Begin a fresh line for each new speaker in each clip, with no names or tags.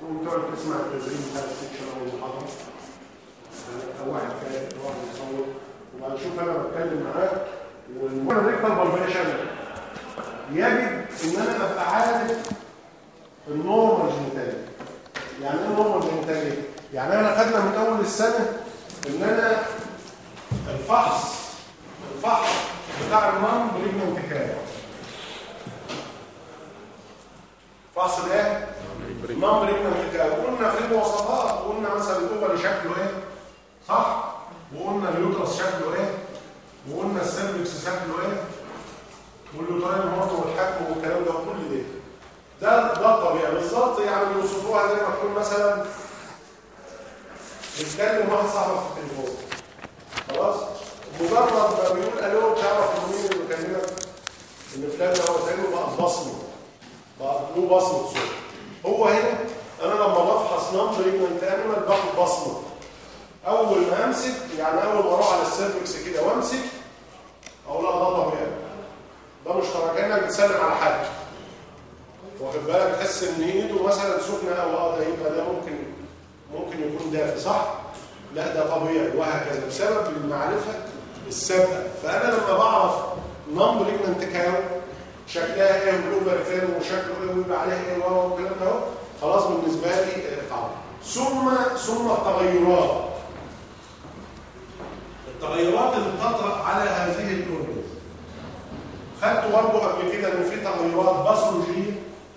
وتقعد تسمع التدريب بتاع السكشن او المحاضره او واحد كاتب او واحد مصور وبعد شوف انا بتكلم معاه وانا ريكتر بالبيشن يجب ان انا ابقى عارف النورمال جينيتالي يعني ايه النورمال جينيتالي يعني انا خدنا من اول السنه ان انا الفحص الفحص بتاع النون بريجننت كام فحص الايه النون بريجننت كام قلنا في المواصفات قلنا مثلا الاوفر شكله ايه صح وقلنا اليوترس شكله ايه وقلنا السيرفكس شكله ايه واليوتراين برضه والحجم والكلام ده وكل ده ده ده الطبيعي بالظبط يعني بيوصفوها زي ما تكون مثلا بيتكلم واحد صاحبك في التليفون خلاص مجرد ما بيقول الو تعرف ان مين اللي بيكلمك ان فلان ده هو تاني بقى بصمه بقى له بصمه صوت هو هنا انا لما بفحص نمبر بريجننت انيمال باخد بصمه اول ما امسك يعني اول ما اروح على السيرفكس كده وامسك اقول لا ده طبيعي ده مش طبيعي كانك بتسلم على حد واخد بالك تحس ان ايده مثلا سخنه او اه ده يبقى ده ممكن ممكن يكون دافي صح لا ده طبيعي وهكذا بسبب المعرفه السابقه فانا لما بعرف نون بريجننت كاو شكلها ايه والاوفر فين وشكله ايه ويبقى عليها ايه واو والكلام ده اهو خلاص بالنسبه لي اتعرف ثم ثم التغيرات التغيرات اللي بتطرأ على هذه الاورجنز خدت برضه قبل كده ان في تغيرات باثولوجيه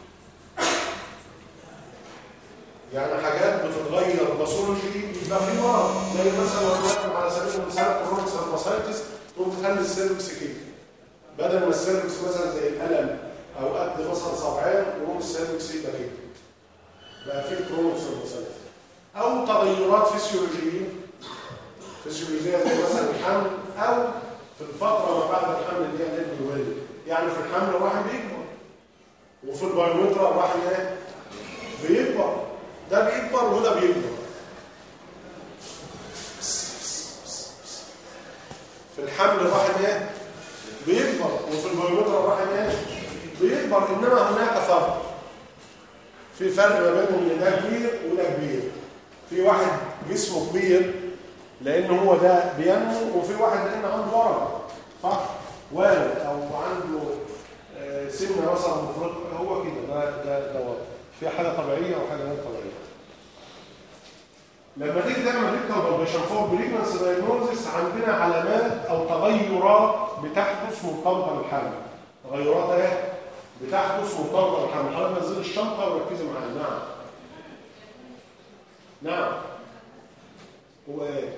يعني حاجات بتتغير باثولوجي يبقى في مرض زي مثلا لو بنتكلم على سبيل المثال كرونيك سيرفاسايتس تقوم تخلي السيرفكس كده بدل ما السيرفكس مثلا زي الالم او قد مثلا صبعين يقوم السيرفكس يبقى كده بقى في كرونيك سيرفاسايتس او تغيرات فسيولوجيه فسيولوجيه زي مثلا الحمل او في الفتره ما بعد الحمل اللي هي الابن الوالد يعني في الحمل الواحد بيكبر وفي البايومترا الواحد ايه بيكبر ده بيكبر وده بيكبر في الحمل الواحد ايه بيكبر وفي البيومترا الواحد ايه بيكبر انما هناك فرق في فرق ما بينهم ان ده كبير وده كبير في واحد جسمه كبير لان هو ده بينمو وفي واحد لان عنده ورم صح والد او عنده آه، سنه مثلا مفرط هو كده ده ده ده ورم في حاجه طبيعيه وحاجه غير طبيعيه لما تيجي تعمل ريكتال بالبيشن فور بريجنس دايجنوزس عندنا علامات او تغيرات بتحدث مرتبطه بالحمل تغيرات ايه بتحدث مرتبطه بالحمل حضرتك نزل الشنطه وركزي معايا نعم نعم هو ايه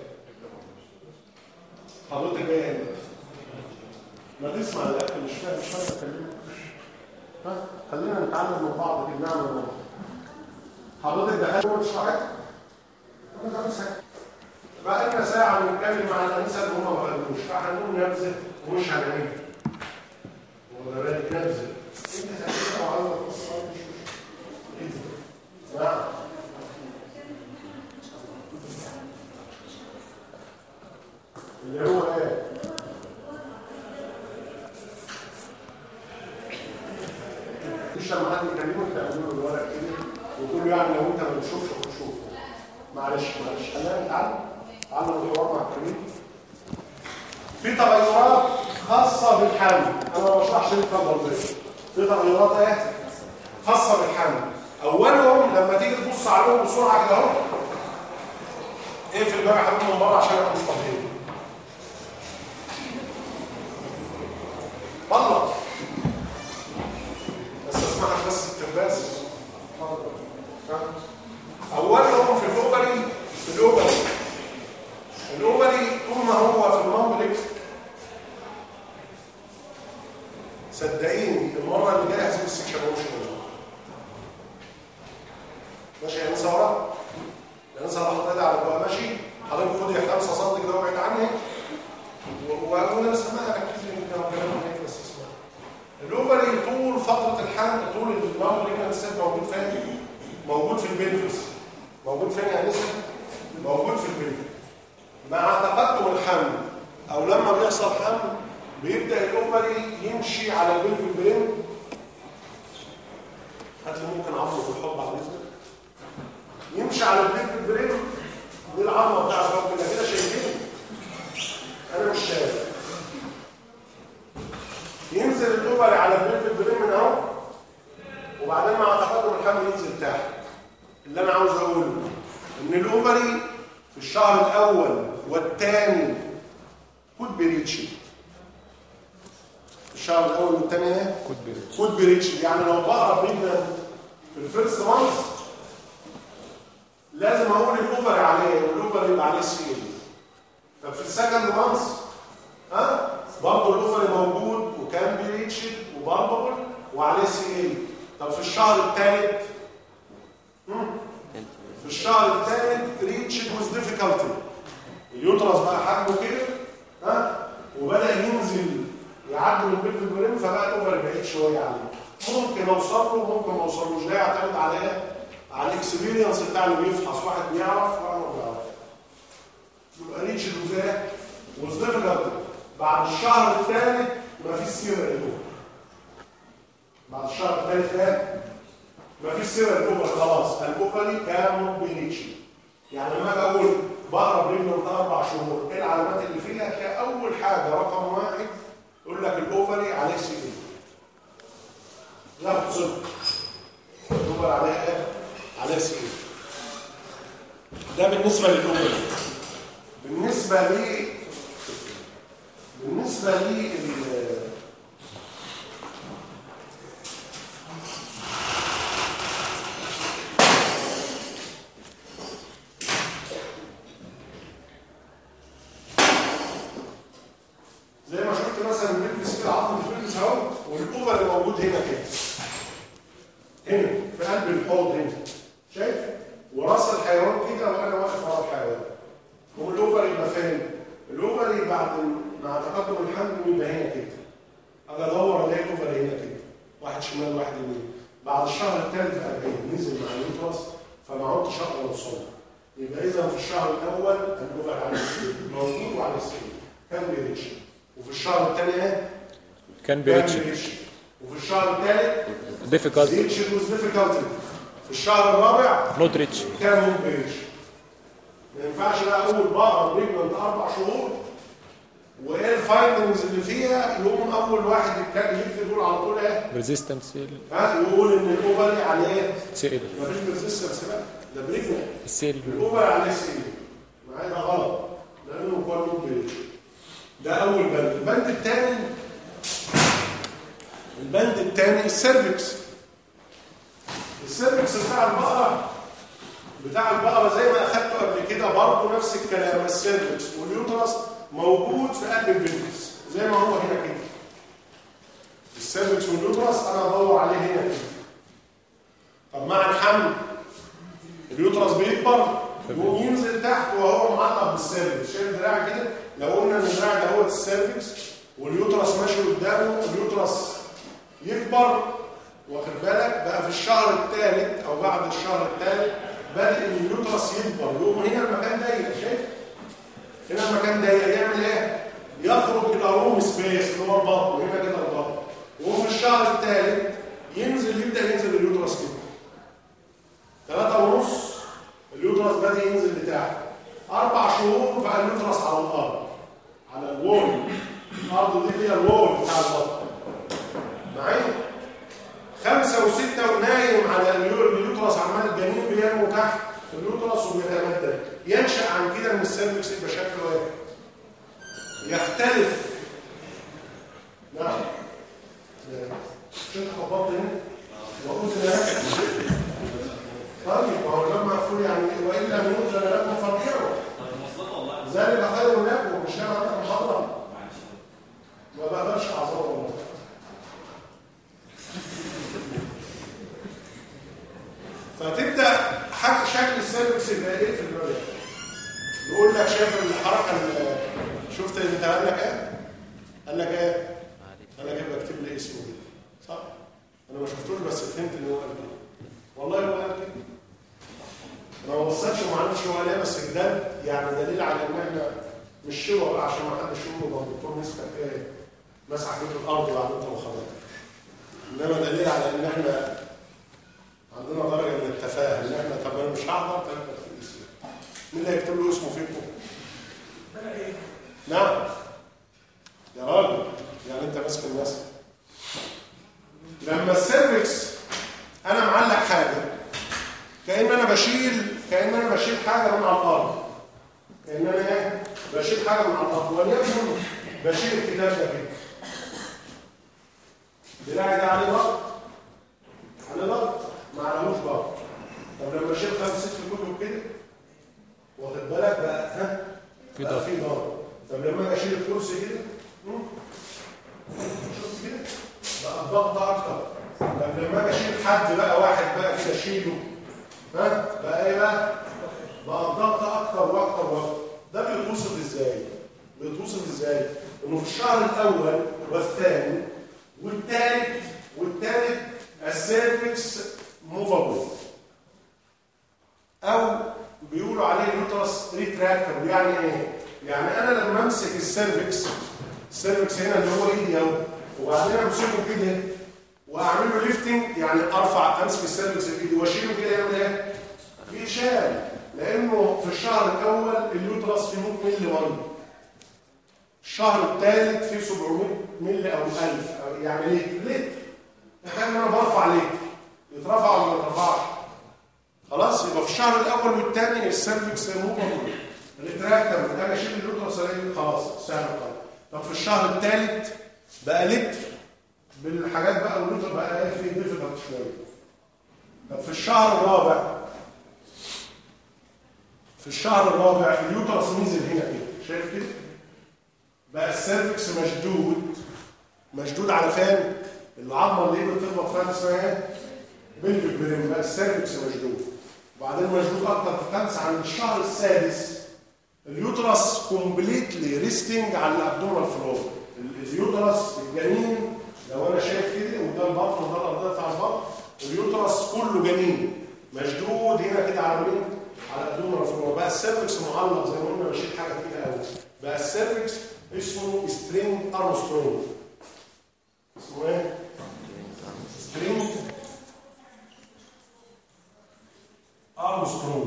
حضرتك جاي هنا ما تسمع الاخر مش فاهم مش فاهم اكلمك ها خلينا نتعلم من بعض كده نعمل من بعض حضرتك دخلت جوه الشرعيه بقى لنا ساعة بنتكلم مع الأنسة اللي هم ما خدوش فهنقول نبذة ومش هنعيد ولا بالك نبذة أنت هتبقى وعاوز القصة مش مشكلة نعم اللي هو ايه؟ مش لما حد يكلمك تعملوا له الورق كده وتقول له يعني لو انت ما بتشوفش هتشوف معلش معلش خلينا نتعلم تعلم الحوار مع الكريم في تغيرات خاصة بالحمل انا ما بشرحش ليه التغيرات في تغيرات ايه خاصة بالحمل اولهم لما تيجي تبص عليهم بسرعة كده اهو اقفل الباب يا حبيبي من بره عشان احنا مش فاضيين والله بس اسمعك بس الترباس اولهم في الاوبري في الاوبري الاوبري طول ما هو في الممبريك صدقيني المره اللي جايه هسيب السكشن وامشي ماشي يا انسه ورا يا انسه راح تطلع على البقى ماشي حضرتك خدي 5 سم كده وابعد عني واقول انا سامعها ركزي انت وكلام هيك بس اسمع الاوفري طول فتره الحمل طول الممبريك موجود فين موجود في البلفس موجود فين يا نسا موجود في البلفس مع تقدم الحمل او لما بيحصل حمل بيبدا الاوفري يمشي على البلف برين هات لي ممكن عمرو بالحب على اذنك على البيت بريم دي العظمه بتاعت ربنا كده شايفين انا مش شايف ينزل الاوفري على البيت بريم من اهو وبعدين مع تقدم الحمل ينزل تحت اللي انا عاوز اقوله ان الاوفري في الشهر الاول والثاني كود بريتشي الشهر الاول والثاني ايه
كود بيريتش
كود بريتشي يعني لو بقرا بينا في الفيرست مانث لازم اقول الاوفري عليه والاوفري يبقى عليه سي طب في السكند مانث ها برضه الاوفري موجود وكان بريتشد وبالبل وعليه سي ال طب في الشهر الثالث في الشهر الثالث ريتشد ويز ديفيكالتي اليوترس بقى حجمه كده ها وبدا ينزل يعدي من بيت البريم فبقى الاوفر بعيد شويه عليه ممكن اوصل له ممكن ما اوصلوش ده يعتمد على ايه؟ على الاكسبيرينس بتاع اللي بيفحص واحد بيعرف واحد ما بيعرفش يبقى ريتشد وزي ويز ديفيكالتي بعد الشهر الثالث مفيش سيره الاوفر بعد الشهر الثالث ده مفيش سيره الاوفر خلاص الاوفري كان بريتشد يعني لما اجي اقول بقرا بريجننت اربع شهور ايه العلامات اللي فيها تلاقي اول حاجه رقم واحد يقول لك الاوفري عليه سي اي لا صفر الاوفر عليه ايه؟ عليه سي اي ده بالنسبه للاوفري بالنسبه لي بالنسبه لي ال- زي ما شفت مثلا البلبس كده عظم البلبس اهو والاوفر اللي موجود هنا كده هنا في قلب الحوض هنا شايف وراس الحيوان كده وانا واقف ورا الحيوان والاوفر يبقى فين الاوفر يبقى بعد مع تقدم الحمل يبقى هنا كده انا ادور الاقي الاوفر هنا كده واحد شمال واحد يمين بعد الشهر الثالث 40 نزل مع اليوترس فما عدتش اقدر اوصله يبقى اذا في الشهر الاول الاوفر على السرير موجود وعلى السرير كان بيريتش وفي الشهر الثاني ايه؟
كان بيريتش
وفي الشهر الثالث
ديفيكالت
ريتش ويز ديفيكالتي في الشهر الرابع
نوت ريتش
كان ممكن ريتش ما ينفعش بقى اقول بقرا بريجننت اربع شهور وايه الفايندنجز اللي فيها يقوم اول واحد يتكلم يكتب يقول على طول ايه؟
ريزيستنس
ها يقول ان الاوفري عليه
سي ال
مفيش ريزيستنس بقى ده بريجننت
السي ال
الاوفر عليه سي معايا ده غلط لانه كله بريتش ده اول بند البند الثاني البند الثاني السيرفكس السيرفكس بتاع البقره بتاع البقره زي ما اخدته قبل كده برضه نفس الكلام السيرفكس واليوترس موجود في قلب البلفس زي ما هو هنا كده السيرفكس واليوترس انا ادور عليه هنا كده طب مع الحمل اليوترس بيكبر يقوم ينزل تحت وهو معلق بالسيرفكس شايف دراع كده لو قلنا ان الدراع ده هو السيرفكس واليوترس ماشي قدامه اليوترس يكبر واخد بالك بقى في الشهر الثالث او بعد الشهر الثالث بدا ان اليوترس يكبر يقوم هنا المكان ضيق شايف هنا المكان ضيق يعمل ايه يخرج الى روم سبيس اللي هو البطن هنا كده البطن وهو في الشهر الثالث ينزل يبدا ينزل اليوترس كده ثلاثة ونص اليوترس بدأ ينزل لتحت أربع شهور بقى اليوترس على الأرض على الوول الأرض دي هي الوول بتاع البطن معايا خمسة وستة ونايم على اليو- اليوترس عمال الجنين بينمو تحت في اليوترس وبيتمدد ينشأ عن كده ان السيرفكس يبقى شكله ايه؟ يختلف نعم شوف خبطت هنا وقلت لك طيب ما هو الباب مقفول يعني وان لم يؤذن لكم فارجعوا ذلك خير لكم مش انا عندك محاضره ما بقدرش اعذر والله فتبدا حق شكل السيرفكس يبقى ايه في الباب يقول لك شايف الحركه ال- شفت انت قال لك ايه؟ قال لك ايه؟ قال لك يبقى اكتب لي اسمه كده صح؟ انا ما شفتوش بس فهمت ان هو قال كده والله هو قال كده انا ما بصيتش وما عرفتش هو قال ايه بس ده يعني دليل على ان احنا مش شوى بقى عشان ما حدش يقول هو الدكتور مسكك ايه مسح بيت الارض بعد انت ما خبطت انما دليل على ان احنا عندنا درجه من التفاهه ان احنا طب انا مش هحضر طب مين اللي هيكتب له اسمه فيكم؟ نعم يا راجل يعني انت ماسك الناس لما السيرفكس انا معلق حاجه كان انا بشيل كان انا بشيل حاجه من على الارض كان انا ايه بشيل حاجه من على الارض وليكن بشيل الكتاب ده كده دراعي ده عليه ضغط عليه ضغط ما عليهوش ضغط طب لما اشيل خمس ست كتب كده واخد بالك بقى ها
في
بقى
ضغط.
في ضغط طب لما اجي اشيل الكرسي كده مم. شفت كده بقى الضغط اكتر طب لما اجي اشيل حد بقى واحد بقى كده اشيله ها بقى ايه بقى بقى الضغط اكتر واكتر واكتر ده بيتوصف ازاي بيتوصف ازاي انه في الشهر الاول والثاني والثالث والثالث السيرفكس موفابل او بيقولوا عليه اليوترس ريتراكتبل يعني ايه يعني انا لما امسك السيرفكس السيرفكس هنا اللي هو ايدي اهو وبعدين امسكه كده واعمل له ليفتنج يعني ارفع امسك السيرفكس بايدي واشيله كده يعمل ايه بيشال لانه في الشهر الاول اليوترس فيه 100 مللي ميه الشهر الثالث فيه 700 مللي او 1000 أو يعني لتر لتر تخيل ان انا برفع لتر يترفع ولا ما يترفعش خلاص يبقى في الشهر الاول والثاني السيرفكس موفابل ريتراكتبل انا اشيل اليوترس الاقي خلاص سهل خالص طب في الشهر الثالث بقى لتر بالحاجات بقى واللتر بقى ايه فيه ديفيكالت شويه طب في الشهر الرابع في الشهر الرابع اليوترس نزل هنا كده شايف كده بقى السيرفكس مشدود مشدود على فين العظمه اللي هي بتخبط فيها اسمها ايه بلفيك بريم بقى السيرفكس مشدود وبعدين مشدود اكتر في خمسه عند الشهر السادس اليوترس كومبليتلي ريستنج على الابدومال فلور اليوترس الجنين لو انا شايف كده وده البطن وده الارضيه بتاع البطن اليوترس كله جنين مشدود هنا كده على مين؟ على الابدومال فلور بقى السيرفكس معلق زي ما قلنا بشيل حاجه فيها قوي بقى السيرفكس اسمه سترينج ارمسترونج اسمه ايه؟ سترينج ارمسترونج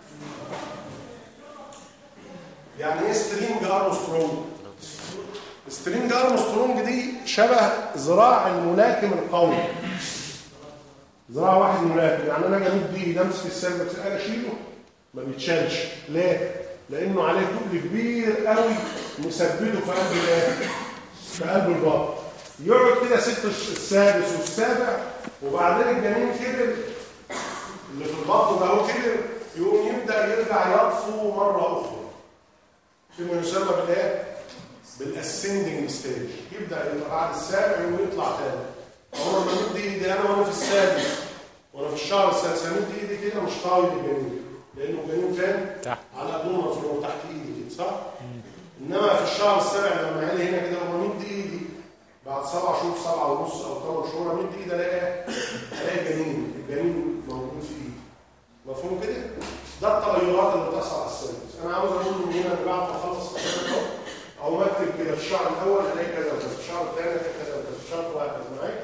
يعني ايه سترينج ارمسترونج سترينج ارمسترونج دي شبه ذراع الملاكم القوي ذراع واحد ملاكم يعني انا اجي امد ايدي امسك السيرفكس انا اشيله ما بيتشالش ليه لانه عليه تقل كبير قوي مثبته في قلب الايه في قلب البطن يقعد كده ست السادس والسابع وبعدين الجنين كبر اللي في البطن ده هو كبر يقوم يبدا يرجع يطفو مره اخرى فيما يسمى بالايه؟ بالاسندنج ستيج يبدا يبقى بعد السابع ويطلع تاني اول ما امد ايدي انا وانا في السادس وانا في الشهر السادس امد ايدي كده مش طايل الجنين لانه الجنين فين؟
تحت.
على ابونا فلو تحت ايدي كده صح؟ انما في الشهر السابع لما عيلي هنا كده لما امد ايدي بعد سبع شهور سبعه ونص او ثمان شهور امد ايدي الاقي الاقي جنين الجنين موجود في ايدي مفهوم كده؟ ده التغيرات اللي بتحصل على السيرفس انا عاوز اقول من هنا إن بعد ما اخلص الكلام ده او مكتب كده في الشهر الاول الاقي كذا وكذا في الشهر الثاني الاقي كذا وكذا في الشهر الواحد معايا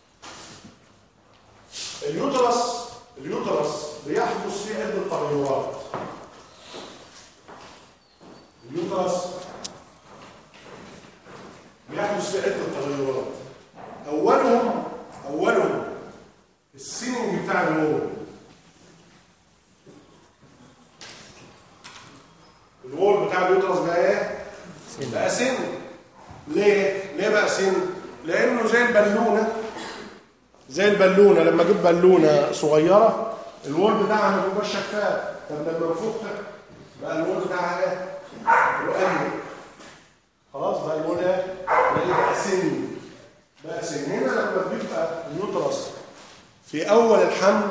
اليوترس اليوترس بيحدث فيه عده تغيرات اليوترس بيحدث فيه عده تغيرات اولهم اولهم السيننج بتاع الوول الوول بتاع اليوترس بقى ايه؟ بقى سن ليه؟ ليه بقى سن؟ لانه زي البالونه زي البالونه لما اجيب بالونه صغيره الوول بتاعها ما بيبقاش شفاف طب لما نفخها بقى الوول بتاعها ايه؟ رقيق خلاص بقى الوول ايه؟ بقى بقى سن بقى سن هنا لما بيبقى اليوترس في اول الحمل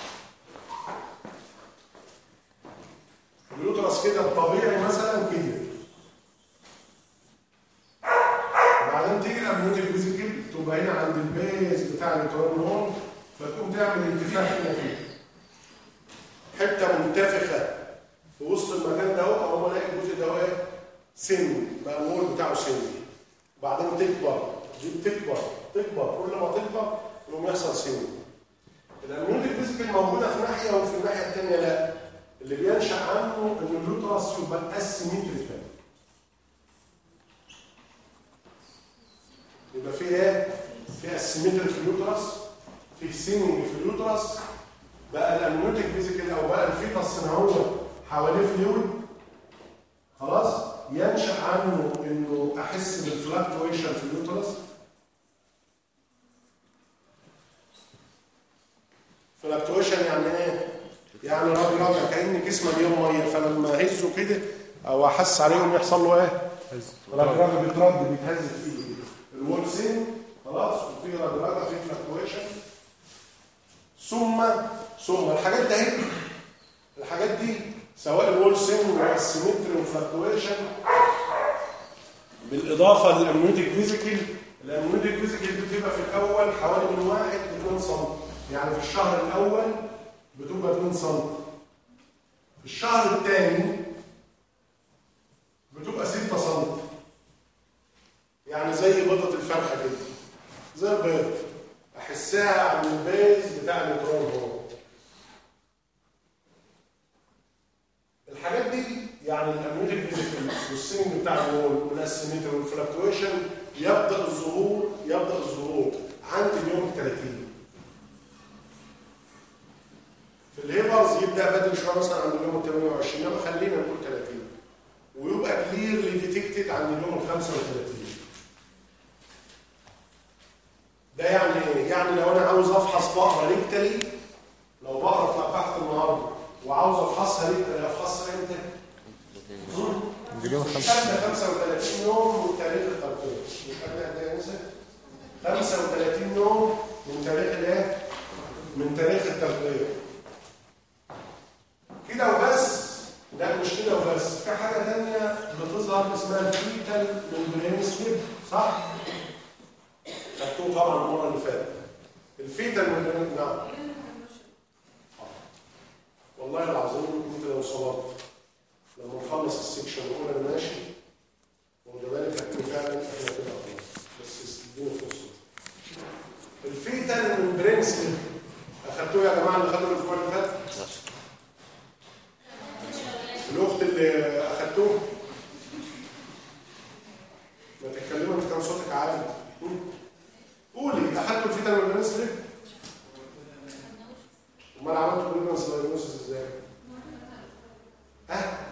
اليوترس كده الطبيعي مثلا كده وبعدين تيجي الامنيوت الفيزيكال تبقى هنا عند البيز بتاع اليوترون هون فتقوم تعمل انتفاخ هنا كده حته منتفخه في وسط المكان ده اهو او الاقي الجزء ده اهو ايه سن بقى الوول بتاعه سن وبعدين تكبر دي بتكبر تكبر كل ما تكبر يقوم يحصل سن الامنيوت الفيزيكال موجوده في ناحيه وفي الناحيه الثانيه لا اللي بينشا عنه ان اليوترس يبقى اسيمتريكال يبقى في ايه؟ في اسيمتري في اليوترس في سينج في اليوترس بقى الامنيوتيك فيزيكال او بقى الفيتس ان هو حواليه فلويد خلاص ينشا عنه انه احس بالفلاكتويشن في اليوترس فلاكتويشن يعني ايه؟ يعني راجل راجع كان جسمه مليون ميه فلما هزه كده او احس عليهم يحصل له ايه؟ راجل راجع بيترد بيتهز في ايده كده الوول سين خلاص وفي راجل راجع في فلاكتويشن ثم ثم الحاجات دي اهي الحاجات دي سواء الوول سين والسيمتري والفلاكتويشن بالاضافه للامنيوتيك فيزيكال الامنيوتيك فيزيكال دي بتبقى في الاول حوالي من 1 ل 2 سم يعني في الشهر الاول بتبقى 2 سم في الشهر الثاني بتبقى 6 سم يعني زي بيضه الفرخه كده زي البيض احسها عن البيز بتاع النيوترون هو الحاجات دي يعني الامنيوتيك فيزيكال والسينج بتاع الوول والاسيمتري والفلكتويشن يبدا الظهور يبدا الظهور عند اليوم 30 في الهيبرز يبدا بدري شويه مثلا عند اليوم 28 يبقى خلينا نقول 30 ويبقى كليرلي ديتكتد عند اليوم 35 ده يعني ايه؟ يعني لو انا عاوز افحص بقره ريكتالي لو بقره اتلقحت النهارده وعاوز افحصها ريكتالي افحصها امتى؟
اليوم
مش
خمسة
قبل 35 يوم من تاريخ التلقيح مش قبل قد ايه يا انسه؟ 35 يوم من تاريخ الايه؟ من تاريخ التلقيح كده وبس لا مش كده وبس في حاجه ثانيه بتظهر اسمها الفيتال ممبرين سليب صح؟ خدتوه طبعا المره اللي فاتت الفيتال ممبرين نعم والله العظيم انت لو صبرت لما نخلص السكشن ونقول انا ماشي واخد بالك هتكون فعلا احنا كده خلاص بس اديني فرصه الفيتال ممبرين سليب اخدتوه يا جماعه اللي خدوا الاسبوع اللي فات الاخت اللي اخدتوه ما تتكلموا انت كان صوتك عالي قول. قولي اخدتوا الفيتال ممبرين سليب امال عملتوا بريفنس دايجنوستس ازاي؟ ها؟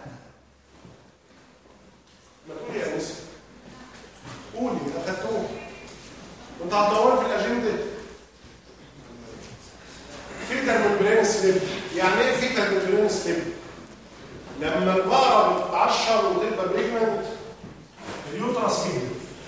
ما تقولي يا انسه قولي اخدتوه كنت هتدوري في الاجنده فيتال ممبرين سليب يعني ايه فيتال ممبرين سليب؟ لما البقره بتتعشر وتبقى بريجمنت اليوترس كده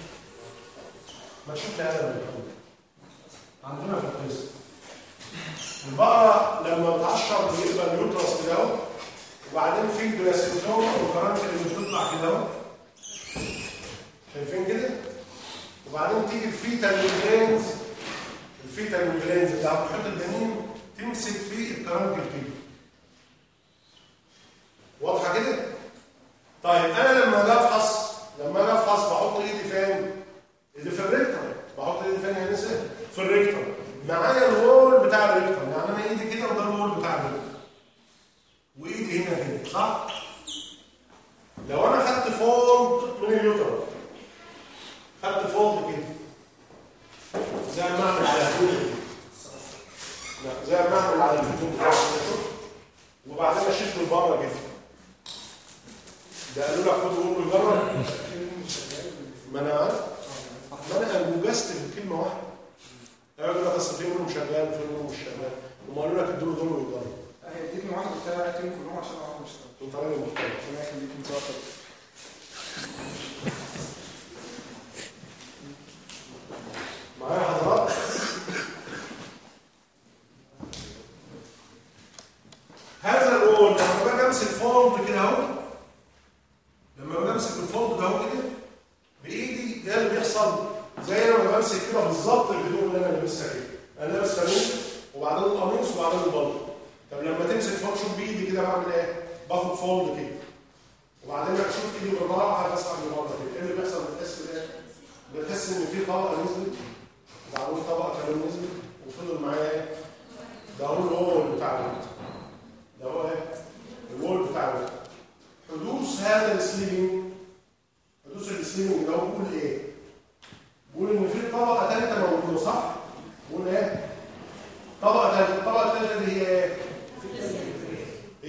ما تشوف لي هذا عندنا في القسم البقره لما بتعشر بيبقى اليوترس كده اهو وبعدين في البلاسينتوما والكرانك اللي بتطلع كده اهو شايفين كده وبعدين تيجي الفيتال ميمبرينز الفيتال ميمبرينز بتاع محيط الجنين تمسك في الكرانك كده واضحه كده طيب انا لما اجي افحص لما اجي افحص بحط ايدي فين اللي في الريكتر بحط ايدي فين يا نسا في الريكتر معايا الوول بتاع الريكتر يعني انا ايدي كده وده الوول بتاع الريكتر وايدي هنا كده صح لو انا خدت فولد من اليوتر خدت فولد كده زي ما اعمل على الهدوم لا زي ما اعمل على الهدوم بتاع اليوتر وبعدين اشيل من بره كده ده قالوا لك خد وقول بره ما انا عارف ما انا انجزت في كلمه واحده قالوا لك اصل في منهم شغال في منهم مش شغال وما قالوا لك ادوا دول ويجرب
هيديني واحد بتاع اعتني كلهم عشان اعرف اشتغل
انت راجل محترم
ربنا يخليك انت واحد
معايا حضرات هذا الرول لما باجي امسك فولد كده اهو لما باجي امسك الفولد ده اهو كده بايدي ده اللي بيحصل زي انا لما بمسك كده بالظبط الهدوم اللي انا لابسها كده انا لابس فانوس وبعدين القميص وبعدين البلطو طب لما تمسك فولد شوف بايدي كده بعمل ايه؟ باخد فولد كده وبعدين اشوف ايدي بالراحه بسحب من بره كده ايه اللي بيحصل بتحس بايه؟ بتحس ان في طبقه نزلت وبعدين طبقه كمان نزلت وفضل معايا ايه؟ ده هو الهول بتاع الوقت ده هو ايه؟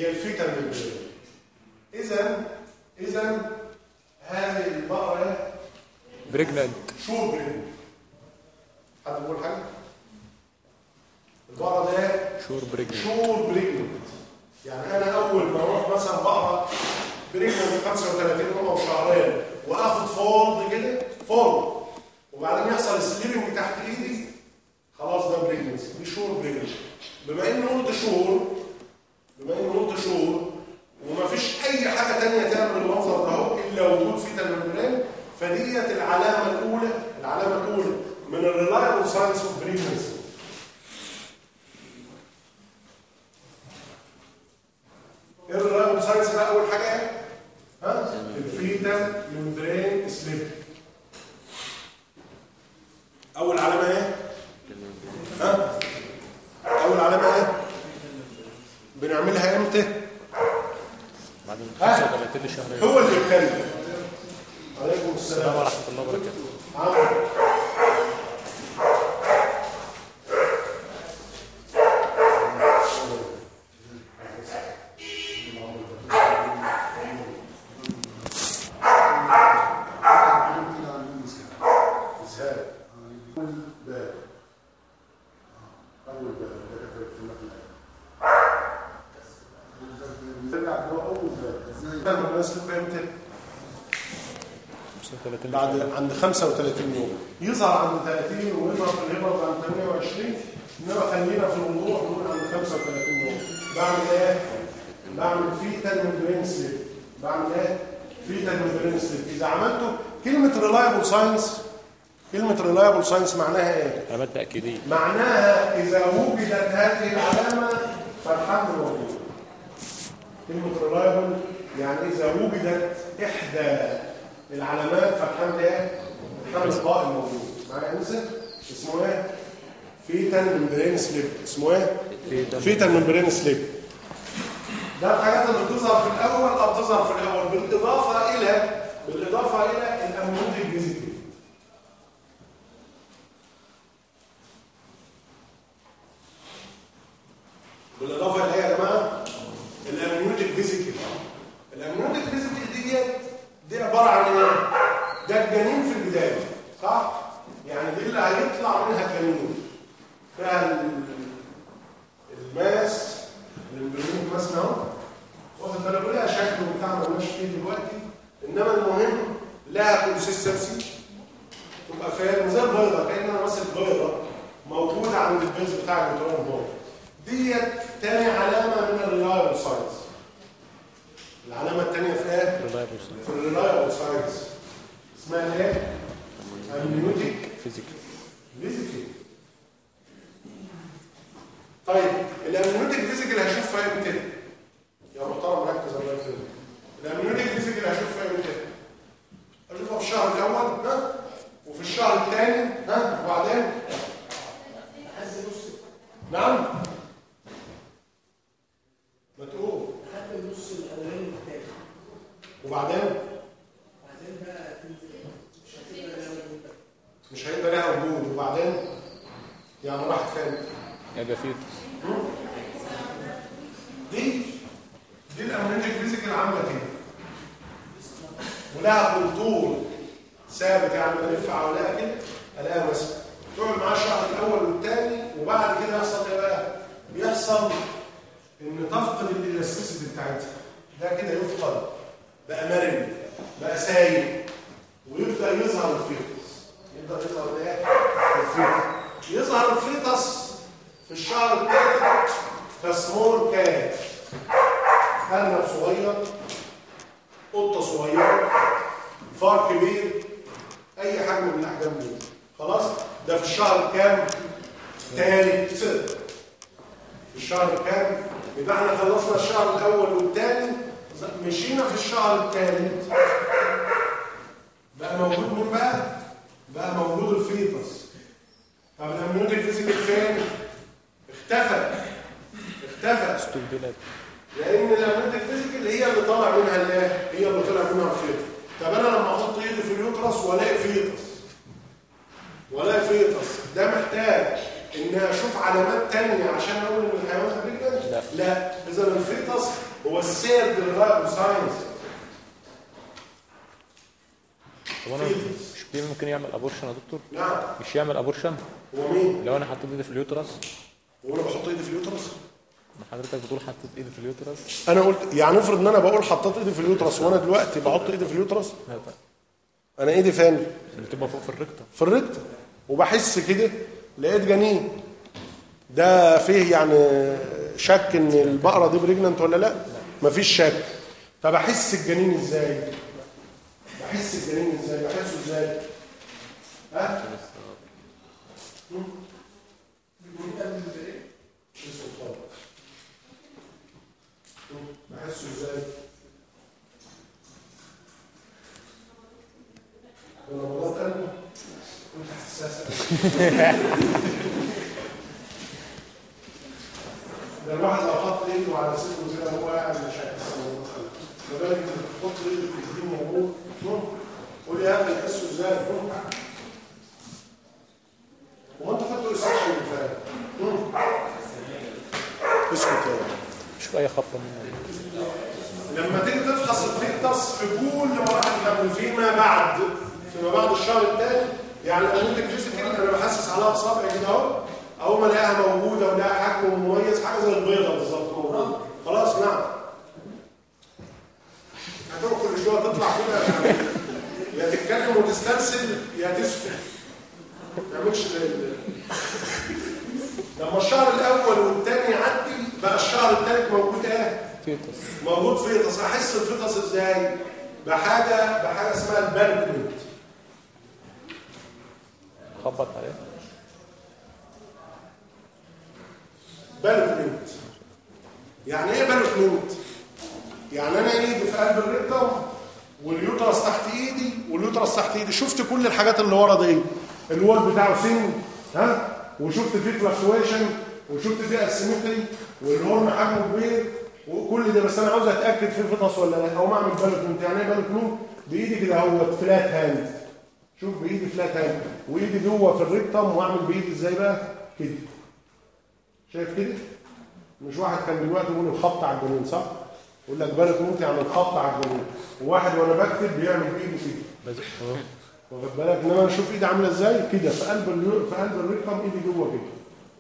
هي الفيتا ممبرين اذا اذا هذه البقره
بريجنانت
شور بريجننت حد بيقول حاجه البقره ده
شور بريجنانت
شور بريجننت يعني انا اول ما اروح مثلا بقرا بريجننت 35 يوم او شهرين واخد فولد كده فولد وبعدين يحصل سليبنج تحت ايدي خلاص ده بريجننت دي شور بريجننت بما اني قلت شور بما اني قلت شور ومفيش اي حاجه تانية تعمل المنظر ده اهو الا وجود فيتا ممبرين فديت العلامه الاولى العلامه الاولى من الريلايبل ساينس اوف بريجننسي ايه الريلايبل ساينس بقى اول حاجه ايه؟ ها الفيتا ممبرين سليب اول علامه ايه؟ ها اول علامه ايه؟ بنعملها امتى؟
بعد من
ها؟
35 شهر
هو اللي يتكلم عليكم
السلام
السلام
ورحمة الله وبركاته
عمرو. إزاي؟ باب. أول باب. ده كان في المبنى. ترجع جوه أول باب. لما الناس تبقى إمتى؟
35
بعد عند 35 يوم يظهر عند 30 ويظهر في الهبط عند 28 انما خلينا في الموضوع نقول عند 35 يوم بعمل ايه؟ بعمل فيتال ممبرين سليب بعمل ايه؟ فيتال ممبرين سليب اذا عملته كلمه ريلايبل ساينس كلمه ريلايبل ساينس معناها ايه؟
علامات تأكيدية
معناها إذا وجدت هذه العلامة فالحمل موجود. كلمة ريلايبل يعني إذا وجدت إحدى العلامات فالحمل إيه؟ الحمل القائم موجود. معايا يا أنسة؟ اسمه إيه؟ فيتال ممبرين سليب. اسمه إيه؟
فيتال
فيتال ممبرين سليب. ده الحاجات اللي بتظهر في الأول أو بتظهر في الأول بالإضافة إلى بالإضافة إلى الأمونتيك فيزيتي. بالاضافه الى ايه يا جماعه الامنيوتيك فيزيكال الامنيوتيك فيزيكال ديت دي عباره عن ايه ده الجنين في البدايه صح يعني دي اللي هيطلع منها جنين فيها ال- الماس الامبريون ماس اهو واخد بالك لها شكل بتاع ما ماشي فيه دلوقتي انما المهم لها كونسيستنسي تبقى فاهم زي البيضه كان انا ماسك بيضه موجوده عند البيز بتاع البترول بورد ديت تاني علامه من الريلايبل ساينس العلامه الثانيه في ايه؟
reliable
في الريلايبل ساينس اسمها ايه؟ امنيوتيك
فيزيكال
فيزيكال طيب الامنيوتيك فيزيكال هشوف فيها امتى؟ يا محترم ركز الله يكرمك الامنيوتيك فيزيكال هشوف فيها امتى؟ اشوفها في الشهر الاول ها وفي الشهر الثاني ها وبعدين نعم ما تقول
لحد النص الاولاني والتاني
وبعدين
بعدين بقى تنزل مش هتبقى لها وجود بقى.
مش هيبقى لها وجود وبعدين يعني راحت فين؟
يبقى فيتس
دي دي الامنيتك فيزيكال عامله كده ولها كونتور ثابت يعني بلف حواليها كده الاقيها مثلا تقعد معاه الشهر الاول والثاني وبعد كده يحصل ايه بقى؟ بيحصل ان تفقد الالاستيسيتي بتاعتها ده كده يفقد بقى مرن بقى سايب ويبدا يظهر الفيتس يبدا يظهر ايه؟ الفيتس يظهر الفيتس في الشهر الثالث كسمول كات أرنب صغير قطة صغيرة فار كبير أي حجم من الأحجام دي خلاص ده في الشهر كام؟ تالت في الشهر كام؟ يبقى احنا خلصنا الشهر الأول والثاني مشينا في الشهر الثالث بقى موجود مين بقى؟ بقى موجود الفيتس طب الامنيوتيك فيزيكال فين؟ اختفى اختفى
استبدلت
لان الامنيوتيك فيزيكال هي اللي طالع منها الايه؟ هي اللي طالع منها الفيتس طب انا لما احط ايدي في اليوترس والاقي فيتس والاقي فيتس ده محتاج ان اشوف علامات تانية عشان اقول ان الحيوان ده بريجننت
لا.
لا اذا الفيتس هو السيرد ريلايبل ساينس
هو انا مش دي ممكن يعمل ابورشن يا دكتور
نعم
مش يعمل ابورشن
هو مين
لو انا حطيت ايدي في اليوترس
هو انا بحط ايدي في اليوترس
ما حضرتك بتقول حطيت ايدي في اليوترس
انا قلت يعني افرض ان انا بقول حطيت ايدي في اليوترس وانا دلوقتي بحط ايدي في اليوترس
لا لا
انا ايدي فين
بتبقى فوق في الركتة
في الركتة وبحس كده لقيت جنين ده فيه يعني شك ان البقره دي بريجننت ولا لا مفيش شك طب احس الجنين ازاي بحس الجنين ازاي بحسه ازاي ها اسمه طارق. بحسه ازاي لما بضغط قلبه كنت حساس ده الواحد لو حط ايده على صدره كده هو قاعد مش هيحس بالموضوع ما بالك انت تحط ايده في الدين موجود قول يا اخي تحسه ازاي هو انت خدته السيشن اللي فات اسكت يا ولد.
شوف اي خبطة منه
لما تيجي تفحص الفيتس في كل مراحل الحمل فيما بعد فيما بعد الشهر الثاني يعني لما انت فيزيكال انا بحسس عليها بصبعي كده اهو اول ما الاقيها موجوده ولاقيها حجم مميز حاجه زي البيضه بالظبط موجوده خلاص نعم هتقعد كل شويه تطلع كده يعني يا تتكلم وتسترسل يا تسكت ما تعملش ال- ال- لما الشهر الاول والثاني يعدي بقى الشهر الثالث موجود ايه؟
فيتس
موجود فيتس احس الفيتس ازاي بحاجه بحاجه اسمها البالكمنت
خبط عليه
بالكمنت يعني ايه بالكمنت يعني انا ايدي في قلب الريكتم واليوترس تحت ايدي واليوترس تحت ايدي شفت كل الحاجات اللي ورا دي الوول بتاعه سن ها وشفت فيه فلكتويشن وشفت فيه اسيمتري والهورن حجمه كبير وكل ده بس انا عاوز اتاكد في فيتس ولا لا او اعمل بالكمنت يعني ايه بالكمنت بايدي كده اهوت فلات هاند شوف بايدي فلات هاند وايدي جوه في الريكتم واعمل بايدي ازاي بقى كده شايف كده مش واحد كان دلوقتي بيقول الخط على الجنين صح يقول لك بالك موت يعني الخط على الجنين وواحد وانا بكتب بيعمل بايده كده
بس اه
واخد بالك انما انا اشوف ايدي عامله ازاي كده في قلب اليو... في قلب الرقم ايدي جوه كده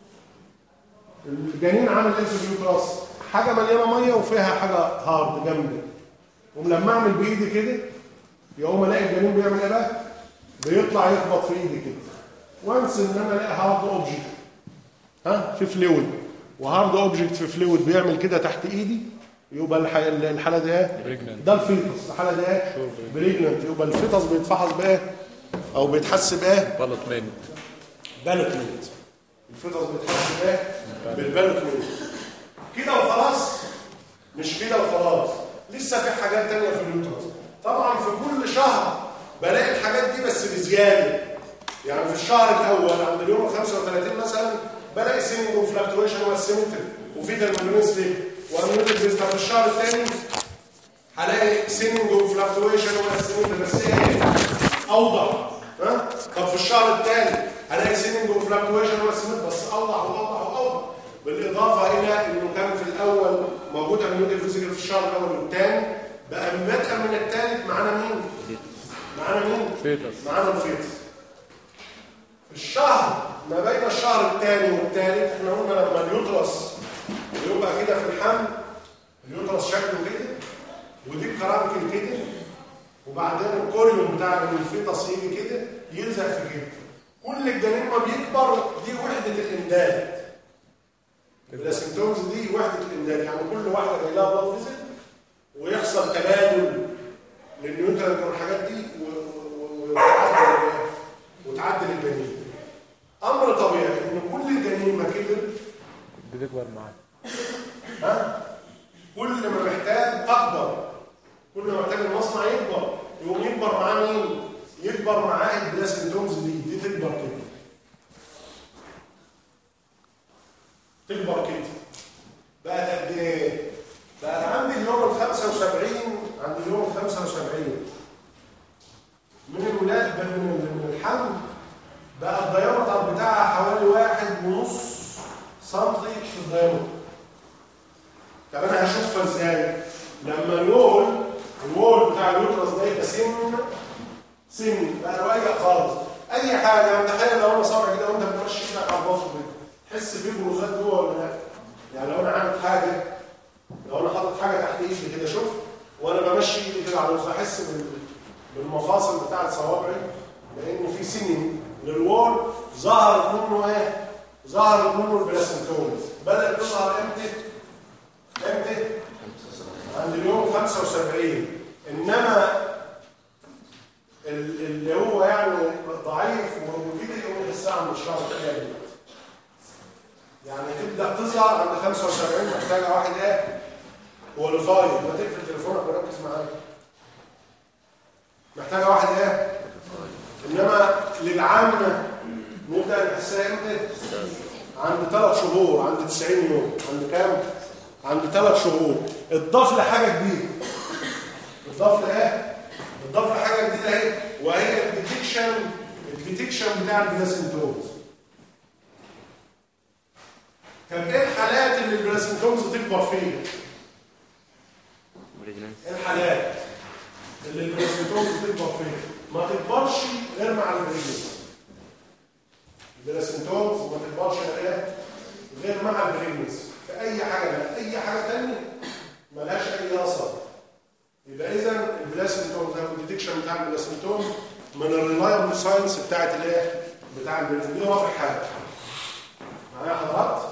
الجنين عامل ايه في اليوتراس حاجه مليانه ميه وفيها حاجه هارد جامده ولما اعمل بايدي كده يقوم الاقي الجنين بيعمل ايه بقى بيطلع يخبط في ايدي كده وانس ان انا الاقي هارد اوبجكت ها في فلويد وهارد اوبجكت في فلويد بيعمل كده تحت ايدي يبقى الح... الحاله دي ايه
بريجننت
ده الفيتس الحاله دي ايه بريجننت يبقى الفيتس بيتفحص بايه او بيتحس بايه
بلط منت
بالوتمنت الفيتس بيتحس بايه بالبالوتمنت كده وخلاص مش كده وخلاص لسه في حاجات تانية في اليوترس طبعا في كل شهر بلاقي الحاجات دي بس بزياده يعني في الشهر الاول عند اليوم 35 مثلا بلاقي سينج وفلاكتويشن والسيمتري وفي ترمينين سليب وامنيوتيك فيزيتا في الشهر الثاني هلاقي سينج وفلاكتويشن والسيمتري بس ايه اوضح ها طب في الشهر الثاني هلاقي سينج وفلاكتويشن والسيمتري بس اوضح واوضح واوضح بالاضافه الى انه كان في الاول موجود امنيوتيك فيزيكال في الشهر الاول والثاني بقى بدءا من الثالث معانا مين؟ معانا مين؟
فيتس
معانا الفيتس في الشهر ما بين الشهر الثاني والثالث احنا قلنا لما اليوترس يبقى كده في الحمل اليوترس شكله كده ودي الكرانكل كده وبعدين الكوريوم بتاع الفيتس يجي كده يلزق في كده كل الجنين ما بيكبر دي وحده الامداد الاسيمتومز دي وحده الامداد يعني كل واحده جاي لها بلاد فيزيت ويحصل تبادل للنيوترنت والحاجات دي و- و- وتعدل وتعدل الجنين امر طبيعي ان كل الجنين ما كبر
بتكبر معاه
ها كل ما محتاج اكبر كل ما محتاج المصنع يكبر يقوم يكبر معاه مين يكبر معاه البلاسنتومز دي دي تكبر كده تكبر كده بقت قد ايه بقت عند اليوم ال 75 عند اليوم ال 75 من الولاده من من الحمل بقى الديامتر بتاعها حوالي واحد ونص طب انا هشوفها ازاي لما الوول الوول بتاع اليوترس ده يبقى سن سن بقى رقيق خالص اي حاجه تخيل لو انا صابع كده وانت بتمشي ايدك على البطن كده تحس في بروزات جوه ولا لا يعني لو انا عامل حاجه لو انا حاطط حاجه تحت ايدي كده شوف وانا بمشي ايدي كده على الوسط احس بال- بالمفاصل بتاعت صوابعي لان في سن للوول ظهرت منه ايه ظهرت منه البلاسنتومز بدات تظهر امتى امتى عند اليوم 75 انما ال- اللي هو يعني ضعيف وكده يقوم الساعه من الشهر الثاني يعني تبدا تظهر عند 75 محتاجه واحد ايه كواليفايد ما تقفل تليفونك وركز معايا محتاجه واحد ايه انما للعامه نبدا نحسها امتى عند ثلاث شهور عند 90 يوم عند كام عند ثلاث شهور اضاف لحاجه جديده اضاف لايه اضاف لحاجه جديده اهي وهي الديتكشن الديتكشن بتاع البلاسنتومز طب ايه الحالات اللي البلاسنتومز تكبر فيها ايه الحالات اللي البلاسنتومز تكبر فيها ما تكبرش غير مع البريجنس البلاسنتومز ما تكبرش غير ايه غير مع البريجنس في اي حاجه لا اي حاجه ثانيه ملهاش اي اثر يبقى اذا البلاسنتومز او الديتكشن بتاع البلاسنتوم من الريلايبل ساينس بتاعت الايه بتاع البريجنس دي رابع حاجه معايا حضرات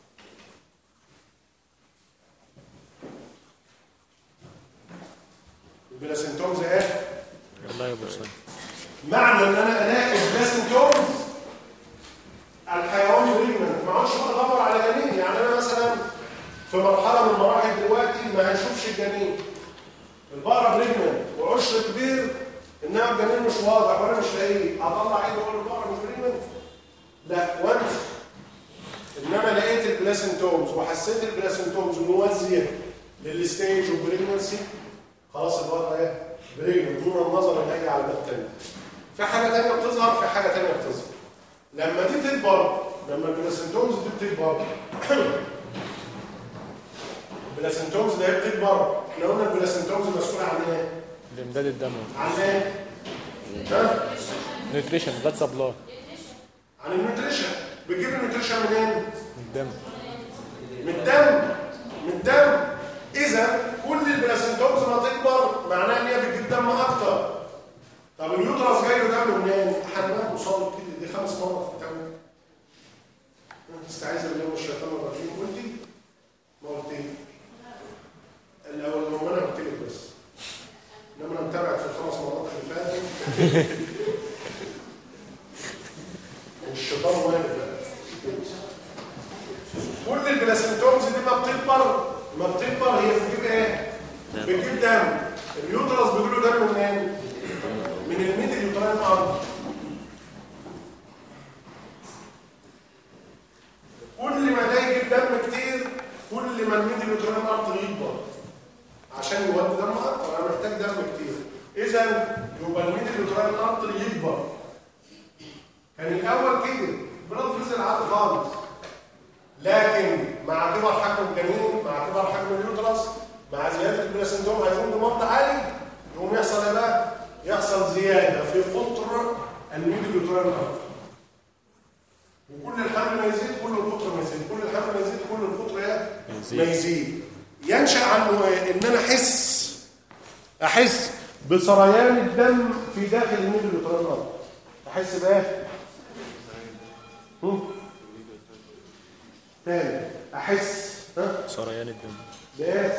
البلاسنتومز ايه
الله يبصر
معنى ان انا الاقي البلاسنتومز الحيوان بريجننت ما اقعدش بقى ادور على جنين يعني انا مثلا في مرحله من المراحل دلوقتي ما هنشوفش الجنين البقره بريجننت وعشر كبير انها الجنين مش واضح وانا مش لاقيه اطلع ايدي واقول البقره مش بريجننت لا وانس انما لقيت البلاسنتومز وحسيت البلاسنتومز موازيه للستيج والبريجننسي خلاص البقره ايه بريجننت دون النظر لاي علامات ثانيه في حاجه ثانيه بتظهر في حاجه ثانيه بتظهر لما دي تكبر لما البلاسنتومز دي بتكبر البلاسنتومز اللي هي بتكبر احنا قلنا البلاسنتومز مسؤوله عن ايه؟
الامداد الدم
عن ايه؟ ها؟
نيوتريشن بلاد سبلاي
عن النيوتريشن بتجيب النيوتريشن منين؟
من الدم
من الدم من الدم اذا كل البلاسنتومز ما تكبر معناه ان هي بتجيب دم اكتر طب اليوترس جاي له دم منين؟ حمام وصال كده دي خمس مرات في الدم استعيذ بالله من الشيطان الرجيم قلتي ما قلتي الاول هو انا قلت لك بس انما انا متابع في الخمس مرات اللي فاتوا والشيطان واقف بقى كل البلاسنتومز دي ما بتكبر ما بتكبر هي بتجيب ايه؟ بتجيب دم اليوترس بيجيب له دم منين؟ من الميدل يوتراين ارض كل ما ده يجيب دم كتير كل ما الميدل يوتراين ارض يكبر عشان يودي دم اكتر انا محتاج دم كتير اذا يبقى الميدل يوتراين ارض يكبر كان الاول كده بلاد فيزل عادي خالص لكن مع كبر حجم الجنين مع كبر حجم اليوترس مع زياده البلاسنتوم هيكون ضماد عالي يقوم يحصل ايه بقى؟ يحصل زياده في قطر الميدل يوترال ارض وكل الحمل ما يزيد كل القطر ما يزيد كل الحمل ما يزيد كل القطر ايه؟
يزيد.
ما يزيد ينشا عنه ايه؟ ان انا احس احس بسريان الدم في داخل الميدل يوترال ارض احس بايه؟ هم؟ تاني احس ها
سريان الدم
بايه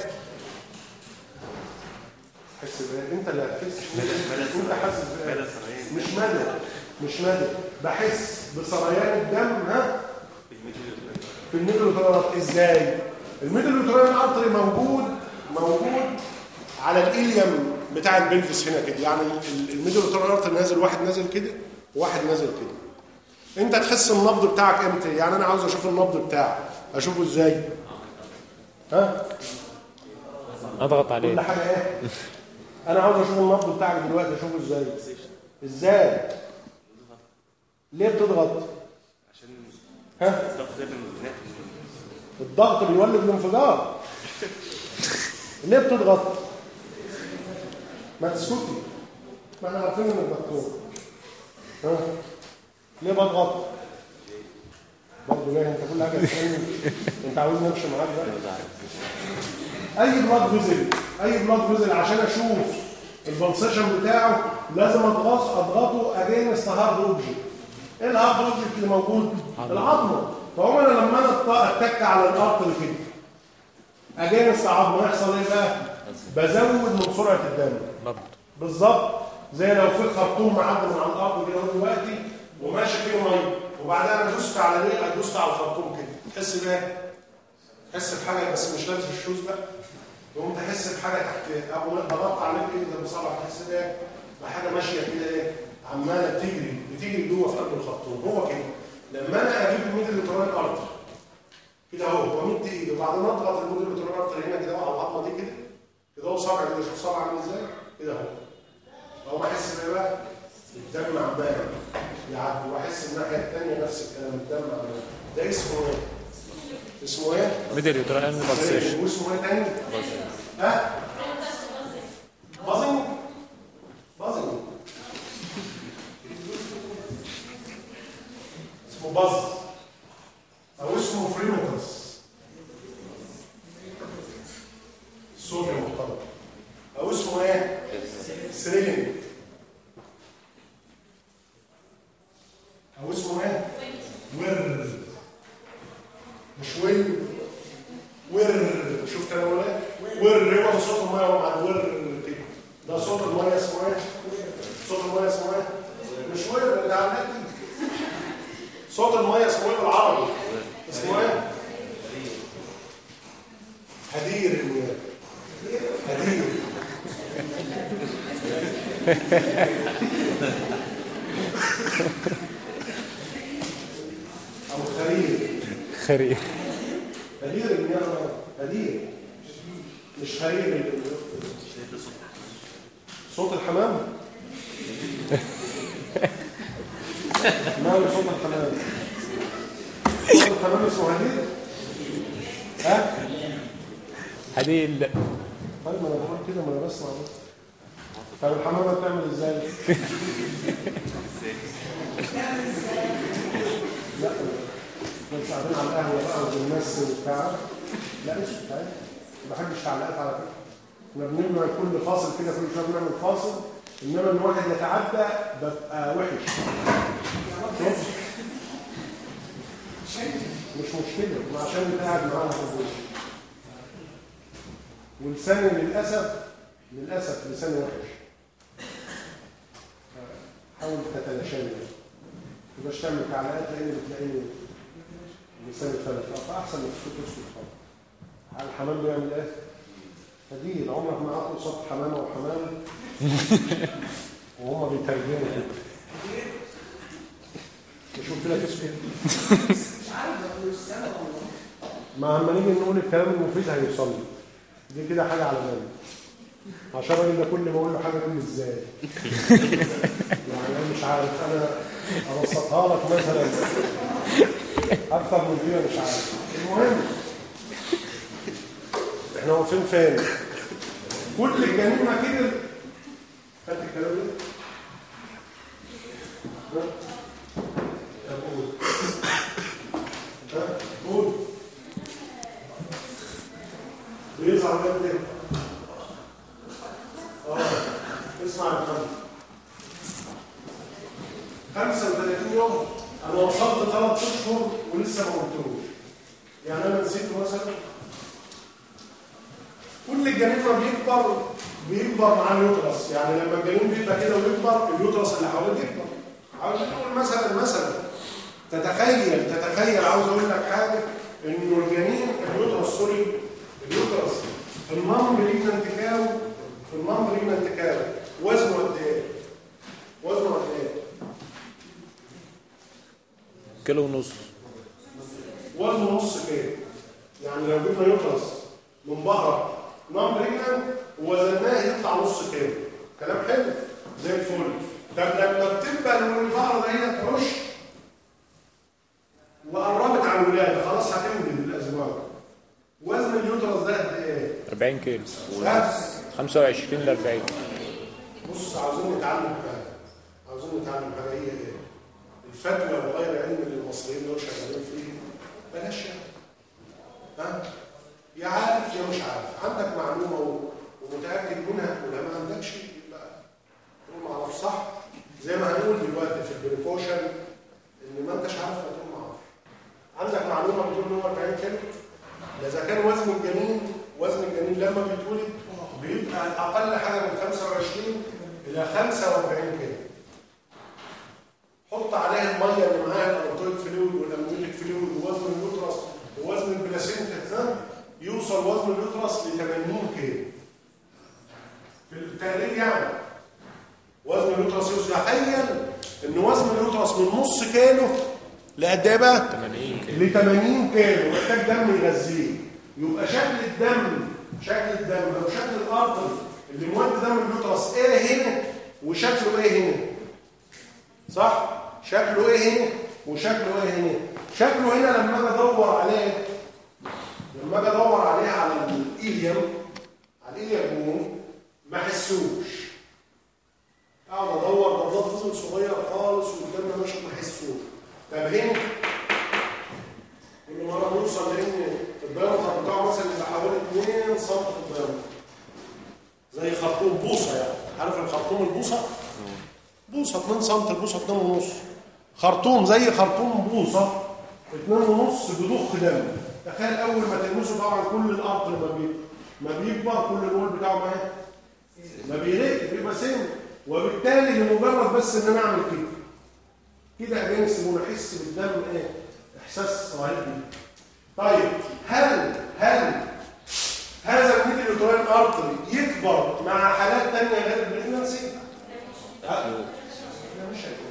احس بايه انت اللي هتحس انت حاسس بايه مش مدى مش مدى بحس بسريان الدم ها في الميدل ازاي الميدل ارتري موجود موجود على الإليم بتاع البلفس هنا كده يعني الميدل ارتري نازل واحد نازل كده وواحد نازل كده انت تحس النبض بتاعك امتى يعني انا عاوز اشوف النبض بتاعك اشوفه ازاي ها
اضغط
كل
عليه
حاجه ايه انا عاوز اشوف النبض بتاعك دلوقتي اشوفه ازاي ازاي ليه بتضغط
عشان
ها
الضغط ده من ناحية
الضغط بيولد الانفجار ليه بتضغط ما تسكتي ما احنا عارفين انك دكتور ها ليه بضغط برضه ليه انت كل حاجه تسالني انت عاوزني امشي معاك بقى اي بلاد فيزل اي بلاد فيزل عشان اشوف البلسيشن بتاعه لازم اضغط اضغطه اجينست هارد اوبجكت ايه الهارد اوبجكت اللي موجود العظمه فهو انا لما انا أط- اتك على الارض كده اجينست عظمه يحصل ايه بقى بزود من سرعه الدم
نبض
بالظبط زي لو في خرطوم معدي من على الارض كده دلوقتي وماشي فيه ميه وبعدين انا دوست على ليه دوست على الخرطوم كده تحس بايه تحس بحاجه بس مش لابس الشوز بقى تقوم تحس بحاجه تحت ابو ضغطت على رجلي كده بصبع تحس بايه بحاجه ماشيه كده ايه عماله بتجري بتجري جوه في قلب الخرطوم هو كده لما انا اجيب الميدل الكترونيك ارتر كده اهو وامد ايدي وبعدين اضغط الميدل الكترونيك ارتر هنا كده على العظمه دي كده كده هو صابع كده شوف صابع عامل ازاي كده اهو اهو بحس بايه بقى الدم عمال يعدي واحس الناحيه الثانيه نفس الكلام الدم عمال ده اسمه ايه؟ اسمه ايه؟
ميدل يوترال بالسيشن
واسمه ايه تاني؟ ها؟ بازنج بازنج اسمه باز او اسمه فريمترز صوت محترم او اسمه ايه؟ سريلينج او اسمه ايه؟ ور مش ويل ور شفت انا ولا إيه؟ ور هو ده صوت الميه وهو مع الور كده ده صوت الميه اسمه ايه؟ صوت الميه اسمه ايه؟ مش ور ده على النت صوت الميه اسمه ايه بالعربي؟ اسمه ايه؟ هدير المياه هدير او خرير
خرير
هدير المياه هدير مش خرير ال- صوت الحمام ما صوت الحمام صوت الحمام اسمه هدير ها
هديل
طيب ما انا بقول كده ما انا بسمع بس. طب الحمامه بتعمل ازاي لا انت قاعدين على القهوه بقى وبالناس وبتاع لا اسكت عادي ما بحبش تعليقات على فكره احنا بنعمل كل فاصل كده كل شويه بنعمل فاصل انما ان واحد يتعدى ببقى وحش مش مشكله ما عشان انت قاعد معانا في البيت ولساني للاسف للاسف لساني وحش حاول تتلاشاني ما تبقاش تعمل تعليقات لان بتلاقيني لساني اتفلت فاحسن انك تسكت تسكت خالص الحمام بيعمل ايه؟ هديل عمرك ما قعدت قصاد حمامه وحمام وهم بيترجموا كده مش قلت لك اسكت
مش عارف ده مش سنة والله
ما اما نيجي نقول الكلام المفيد هيوصل لي دي كده حاجه على بالي عشان الراجل ده كل ما اقول له حاجه يقول لي ازاي يعني انا مش عارف انا ابسطها لك مثلا اكتر من كده مش عارف المهم احنا واقفين فين كل الجريمه كده خدت الكلام ده ها؟ طب قول ها؟ قول بيظهر جنب ايه؟ اه اسمع يا محمد 35 يوم انا وصلت ثلاث اشهر ولسه ما قلتلوش يعني انا نسيته مثلا كل الجنين ما بيكبر بيكبر مع اليوترس يعني لما الجنين بيبقى كده ويكبر اليوترس اللي حواليه بيكبر عاوز نقول مثلا مثلا تتخيل تتخيل عاوز اقول لك حاجه انه الجنين اليوترس سوري اليوترس في النمر ريجنانت كاو في النمر ريجنانت كاو وزنه قد ايه؟ وزنه قد ايه؟
كيلو ونص
وزنه نص كيلو يعني لو جبنا يوترس من بقره نمر ريجنانت ووزناه يطلع نص كيلو كلام حلو زي الفل طب لما بتبقى البقره دي ترش وقربت على الولاده خلاص هتولد الازواج وزن اليوترس ده قد ايه؟
40 كيلو
بس
25 ل 40
بص عاوزين نتعلم حاجه عاوزين نتعلم حاجه هي ايه الفتوى بغير علم اللي المصريين دول شغالين فيه بلاش يعني. ها يا عارف يا مش عارف عندك معلومه و- ومتاكد منها تقولها ما عندكش يبقى تقول ما اعرفش صح زي ما هنقول دلوقتي في البريكوشن ان ما انتش عارف فتقول ما اعرفش عندك معلومه بتقول ان هو 40 كيلو ده اذا كان وزن الجنين وزن الجنين لما بيتولد بيبقى اقل حاجه من 25 الى 45 كيلو حط عليها الميه اللي معاها الارتويد فلويد والامنيوتيك فلويد ووزن اليوترس ووزن البلاسينتا ها يوصل وزن اليوترس ل 80 كيلو في التقرير يعني وزن اليوترس يوصل تخيل ان وزن اليوترس من نص كيلو لقد ايه بقى؟
80 كيلو
ل 80 كيلو محتاج دم يغذيه يبقى شكل الدم شكل الدم او شكل الارتري اللي مودي دم اليوترس ايه هنا وشكله ايه هنا صح شكله ايه هنا وشكله ايه هنا شكله هنا لما اجي ادور عليه لما اجي ادور عليه على الايليوم على الايليوم ما احسوش اقعد ادور ضبط فصل صغير خالص والدم ماشي ما احسوش طب هنا كل مره نوصل لان الدايمتر بتاعه مثلا يبقى حوالي 2 سم في الدايمتر زي خرطوم بوصه يعني عارف الخرطوم البوصه بوصه 2 سم البوصه 2 ونص خرطوم زي خرطوم بوصه 2 ونص بضخ دم تخيل اول ما تلمسه طبعا كل الارض ما بي ما بيكبر كل الرول بتاعه ما ما بيرق بيبقى سن وبالتالي لمجرد بس ان انا اعمل كده كده اجنس ونحس بالدم ايه احساس رهيب طيب هل هل هذا الميدل يوترين ارتري يكبر مع حالات تانية غير البريجنسي ها مش هيكون.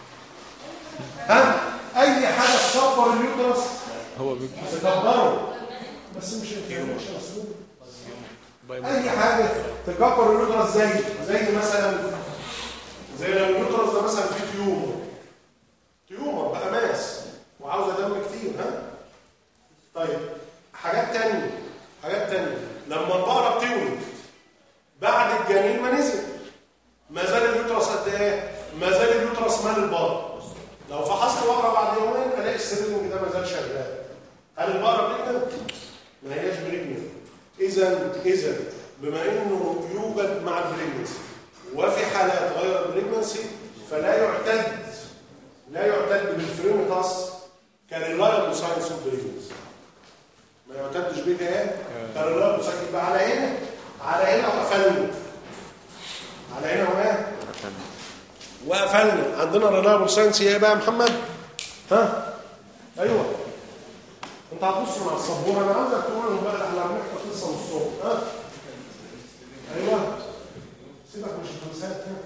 ها اي حاجه تصبر اليوترس
هو بيبقى
تكبره بس مش مش مسؤول اي حاجه تكبر اليوترس زي زي مثلا زي لو اليوترس ده مثلا فيه تيومر تيومر بقى ماس وعاوزه دم كتير ها طيب حاجات تانية حاجات تانية لما البقره بتولد بعد الجنين ما نزل ما زال اليوترس قد ايه ما زال اليوترس مال البقره لو فحصت بقره بعد يومين الاقي السريرنج ده ما زال شغال هل البقره بريجننت ما هياش بريجننت اذا اذا بما انه يوجد مع البريجنسي وفي حالات غير البريجنسي فلا يعتد لا يعتد بالفريمتاس كريلايبل ساينس اوف بريجنسي ما يعتدش بيه ايه كريلايبل ساينس يبقى على هنا على هنا وقفلنا على هنا وايه وقفلنا عندنا ريلايبل ساينس ايه بقى يا محمد ها ايوه انت هتبص مع السبوره انا عاوزك تقول لهم بقى احنا بنحكي قصه من الصبح ها ايوه سيبك مش الخمسات ها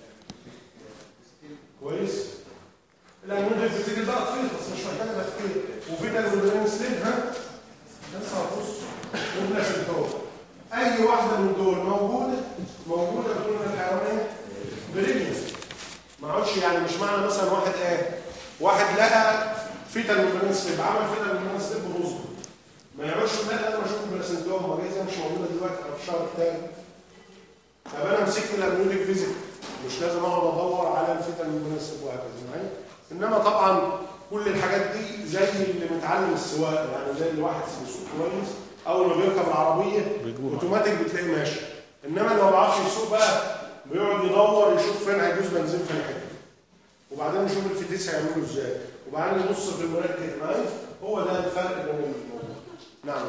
كويس الانواع دي بتيجي بقى تفيض بس مش محتاجه تفكير وفيتامين برين سليب ها بس هتبص وبلاسنتول اي واحده من دول موجوده موجوده بتقول ان الحيوان ايه بريجنس ما اقعدش يعني مش معنى مثلا واحد ايه واحد لقى فيتامين برين سليب عمل فيتامين برين سليب بوظه ما يعملش لا لا انا اشوف بلاسنتول ما جايزه مش موجوده دلوقتي او في الشهر الثاني طب انا مسكت الامنيوتيك فيزيك مش لازم اقعد ادور على الفيتامين برين سليب وهكذا معايا انما طبعا كل الحاجات دي زي اللي متعلم السواقه يعني زي اللي واحد بيسوق كويس اول ما بيركب العربيه
بيجوع.
اوتوماتيك بتلاقيه ماشي انما لو ما بيعرفش يسوق بقى بيقعد يدور يشوف فين هيدوس بنزين في الحته وبعدين يشوف الفتيس هيعمله ازاي وبعدين يبص في المرايه كده معايا هو ده الفرق بين الموضوع نعم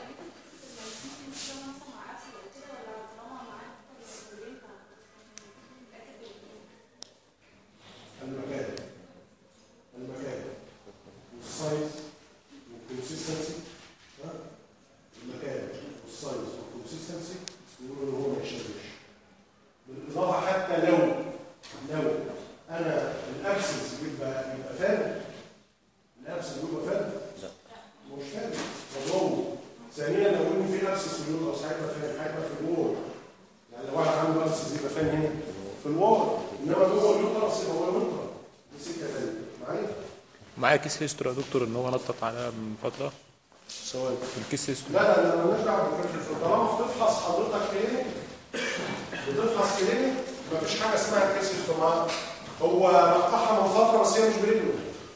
المكان المكان والسايز والكونسيستنسي ها؟ المكان والسايز والكونسيستنسي يقولوا ان هو ما يشبهش بالاضافه حتى لو لو انا الابسنس بيبقى يبقى فارق الابسنس بيبقى فارق مش فارق مضروب ثانيا لو ان في ابسنس في اليوترس هيبقى فين هيبقى في الوول يعني لو واحد عنده ابسنس يبقى فين هنا في الوول انما جوه اليوترس يبقى هو اليوترس دي سكه ثانيه معايا
معايا كيس هيستوري يا دكتور ان هو نطط عليها من فتره
سؤال
في الكيس هيستوري
لا لا لا مالناش دعوه بالكشف طالما في حضرتك كلينيك بتفحص كلينيك مفيش حاجه اسمها كيس اجتماعي هو نقحها من فتره بس هي مش برجله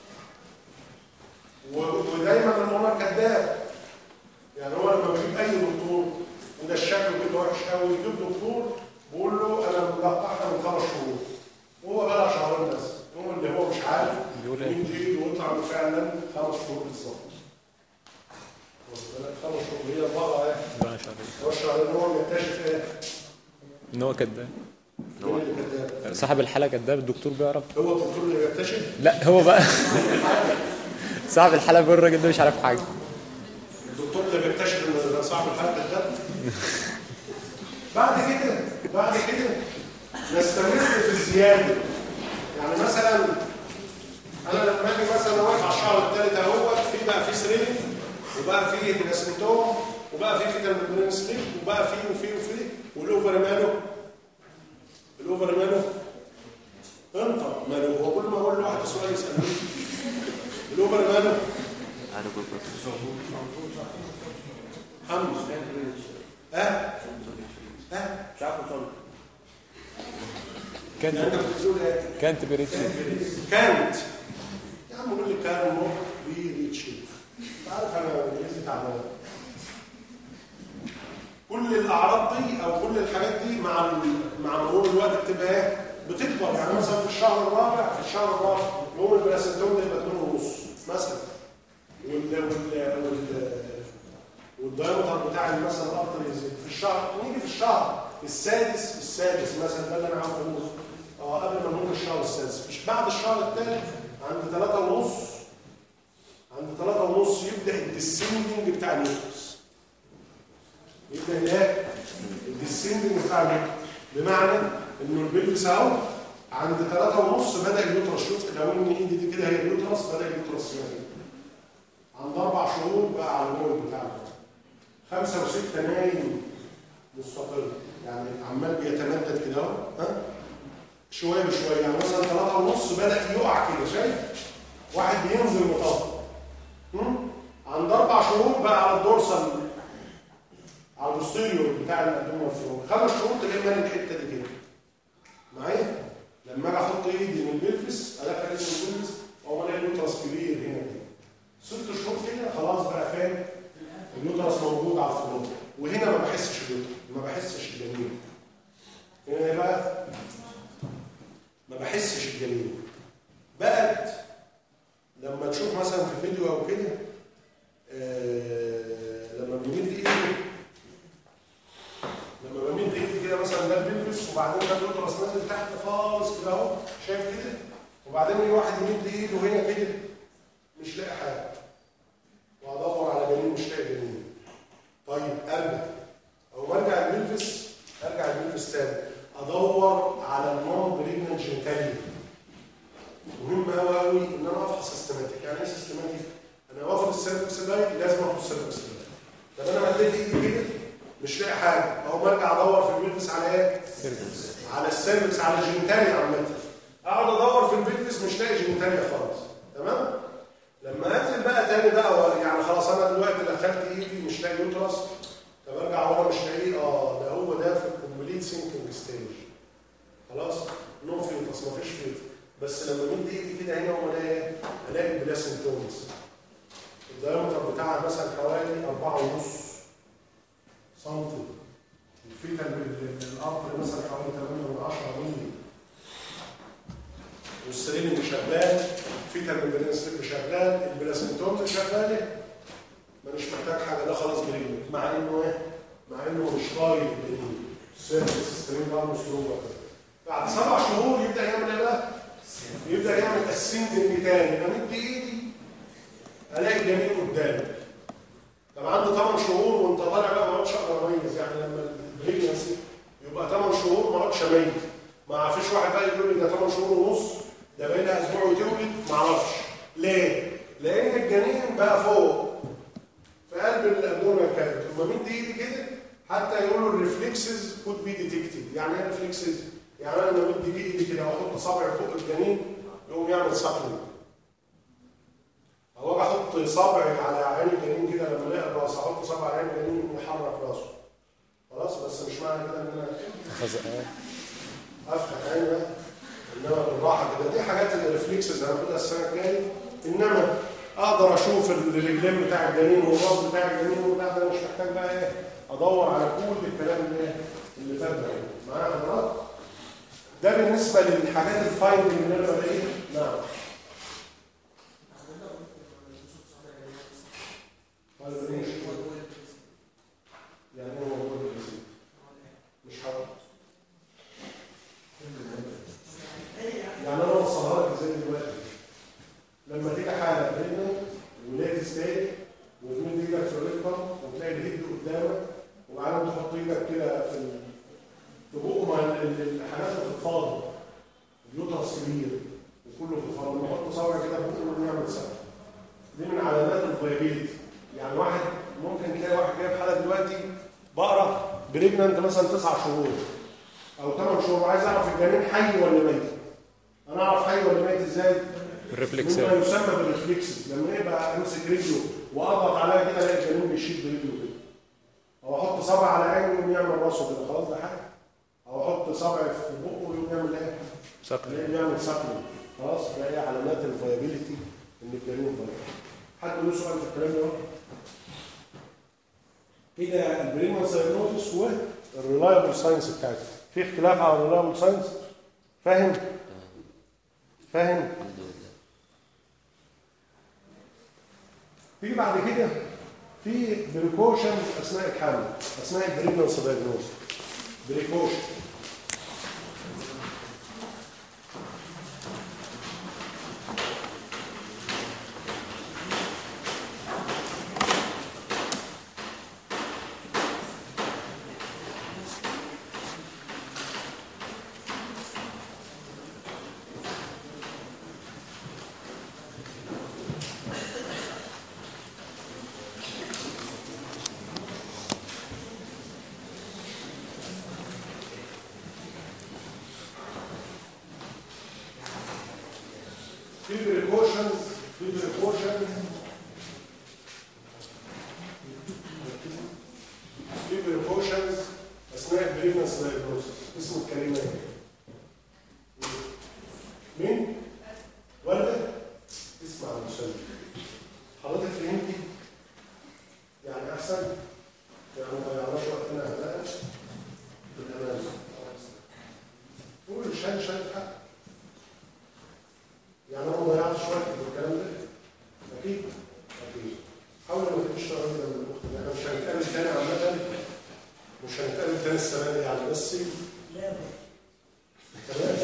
و- ودايما الاونر كذاب يعني هو لما بيجيب اي دكتور وده الشكل بيبقى وحش قوي يجيب دكتور بيقول له انا ملقحها من خمس شهور وهو بقى شهرين بس هو اللي هو مش عارف
بيقول ايه؟
مين جديد ويطلع إنه فعلا خمس شهور بالظبط واخد بالك؟ خمس شهور هي البقره ايه
ربنا يشفيك.
هو الشهر ان هو بيكتشف ايه؟
ان هو كذاب
مين اللي كذاب؟
صاحب الحاله كذاب الدكتور بيعرف
هو الدكتور اللي بيكتشف
لا هو بقى صاحب الحاله بيقول الراجل ده مش عارف حاجه
الدكتور اللي بيكتشف ان صاحب الحاله كذاب بعد كده بعد كده نستمر في الزياده يعني مثلا انا لما اجي مثلا واقف على الشهر الثالث اهوت في بقى في سريلين وبقى في بلاسنتوم وبقى في فيتامين سليب وبقى في وفي وفي والاوفر ماله الاوفر ماله انت ماله هو كل ما اقول لواحد سؤال يسالني الاوفر ماله حمد ها ها
مش عارف اوصل
كانت
انت بتقول ايه
كانت بريتشي
كانت يا عم قول لي كان نوت بيريتشي عارف انا الانجليزي تعبان كل الاعراض دي او كل الحاجات دي مع ال- مع مرور الوقت بتبقى ايه بتكبر يعني مثلا في الشهر الرابع في الشهر الرابع يوم البلاسنتوم ده يبقى 2 ونص مثلا وال وال وال والدايمتر بتاع مثلا الارض يزيد في الشهر نيجي في الشهر السادس السادس مثلا ده اللي انا عاوز اقوله اه قبل ما نقول الشهر السادس مش بعد الشهر الثالث عند ثلاثة ونص عند ثلاثة ونص يبدأ الديسندنج بتاع اليوترس يبدأ الايه؟ الديسندنج بتاع اليوترس بمعنى انه البلفس اهو عند ثلاثة ونص بدأ اليوترس شوف لو ان ايدي دي كده هي اليوترس بدأ اليوترس هنا عند اربع شهور بقى على الجول بتاعنا خمسة وستة نايم مستقر يعني عمال بيتمدد كده اهو ها شويه بشويه يعني مثلا ثلاثة ونص بدأ يقع كده شايف؟ واحد بينزل مطب هم؟ عند اربع شهور بقى على الدورسال على البوستيريور بتاع الابدومين فلور خمس شهور تلاقي مالي الحته دي كده معايا؟ لما اجي احط ايدي من البلفس ادخل ايدي من البلفس او الاقي اليوترس كبير هنا كده ست شهور كده خلاص بقى فاهم اليوترس موجود على الفلور وهنا ما بحسش اليوترس ما بحسش الجنين هنا ايه بقى ما بحسش الجنين بقت لما تشوف مثلا في فيديو او كده آه لما بنمد ايدي لما بمد ايدي كده مثلا ده البلبس وبعدين ده اليوترس نازل تحت خالص كده اهو شايف كده وبعدين يجي واحد يمد ايده هنا كده مش لاقي حاجه وادور على جنين مش لاقي جنين طيب ارجع او برجع البلفس ارجع البلفس تاني ادور على النون بريجننت جينيتاليا مهم قوي قوي ان انا افحص سيستماتيك يعني ايه سيستماتيك انا واخد السيرفكس دايت لازم اخد السيرفكس دايت طب انا مديت ايدي كده مش لاقي حاجه اهو برجع ادور في البلفس على ايه على السيرفكس على الجينيتاليا عامه اقعد ادور في البلفس مش لاقي جينيتاليا خالص تمام لما انزل بقى تاني بقى يعني خلاص انا دلوقتي دخلت ايدي مش لاقي يوترس طب ارجع ورا مش لاقيه اه ده هو ده في الكومبليت سينكينج ستيج خلاص نو فيتس مفيش فيتس بس لما مد ايدي كده هنا وانا ايه الاقي البلاسنتومز الدايمتر بتاعها مثلا حوالي 4 ونص سنتي الفيتا الارض مثلا حوالي 8 من 10 مللي والسرينج شغال فيتا البلاسنتوم شغال البلاسنتومز شغاله مانيش محتاج حاجه ده خلاص برجلك مع انه ايه مع انه مش طايق السيرفس سيستم بقى مسلوبه بعد سبع شهور يبدا يعمل ايه بقى؟ يبدا يعمل السنتنج تاني امد ايدي الاقي الجنين قدامي طب عندي 8 شهور وانت طالع بقى ما اقعدش اقدر اميز يعني لما البريجنسي يبقى 8 شهور ما اقعدش اميز ما فيش واحد بقى يقول لي ده 8 شهور ونص ده باقي لها اسبوع وتولد ما اعرفش ليه؟ لان الجنين بقى فوق في قلب الابدومين كافيتي لما مد ايدي كده حتى يقولوا الريفلكسز كود بي ديتكتد يعني ايه ريفلكسز؟ يعني انا لما مد ايدي كده واحط صابعي فوق الجنين يقوم يعمل سكن او اجي احط صابعي على عين الجنين كده لما الاقي الراس احط صابعي على عين الجنين يقوم يحرك راسه خلاص
خز... آه.
افتح عيني بقى انما بالراحه كده دي حاجات الريفلكسز هناخدها السنه الجايه انما اقدر اشوف الرجلين بتاع الجنين والراس بتاع الجنين وبتاع ده مش محتاج بقى ايه ادور على كل الكلام اللي إيه؟ اللي فات ده معايا حضرتك ده بالنسبه للحاجات الفايندنج اللي انا بلاقيها نعم فايندنج يعني ايه موضوع الجنسية؟ مش هقول يعني انا اوصلها لك ازاي دلوقتي لما تيجي حاله بريجننت ولادي ستاي وتمد ايدك في الريكتم وتلاقي الهيد قدامك وبعدين تحط ايدك كده في ال- في بقه مع ال- ال- الحاجات اللي بتتفاضل اليوترس كبير وكله بيتفاضل لما احط صابع كده في بقه يعمل سبب دي من علامات الفيابيلتي يعني واحد ممكن تلاقي واحد جايب حاله دلوقتي بقره بريجننت مثلا تسع شهور او ثمان شهور وعايز اعرف الجنين حي ولا ميت انا اعرف حي ولا ميت ازاي
الريفلكس
مما يسمى بالريفلكس لما يبقى امسك رجله واضغط عليها كده الاقي الجنين بيشيل برجله كده او احط صبع على عينه ويقوم يعمل راسه كده خلاص ده حاجه او احط صبع في بقه ويقوم يعمل ايه
سكر
الاقيه بيعمل سكر خلاص ده هي علامات الفيابيليتي ان الجنين فايبل حد له سؤال في الكلام ده كده البريمال ساينوتس والريلايبل ساينس بتاعتها في اختلاف على الريلايبل ساينس فاهم فاهم تيجي بعد كده في بريكوشن اثناء الحمل اثناء البريجنسي دايجنوز بريكوشن في بريكوشن في بريكوشن في بريكوشنز اثناء البريجنسي دايجنوستس اسم الكلمه ايه؟ مين؟ ورده؟ اسمع المسلم حضرتك فهمتي؟ يعني احسن يعني ما ضيعناش وقتنا هباء بالامان قول شهاده شهاده حق يعني انا ما ضيعتش وقت في الكلام ده اكيد اكيد حاول ما تبقاش تغير من الوقت ده احنا مش هنتقابل تاني عامه مش هنتقابل تاني السنه دي يعني بس تمام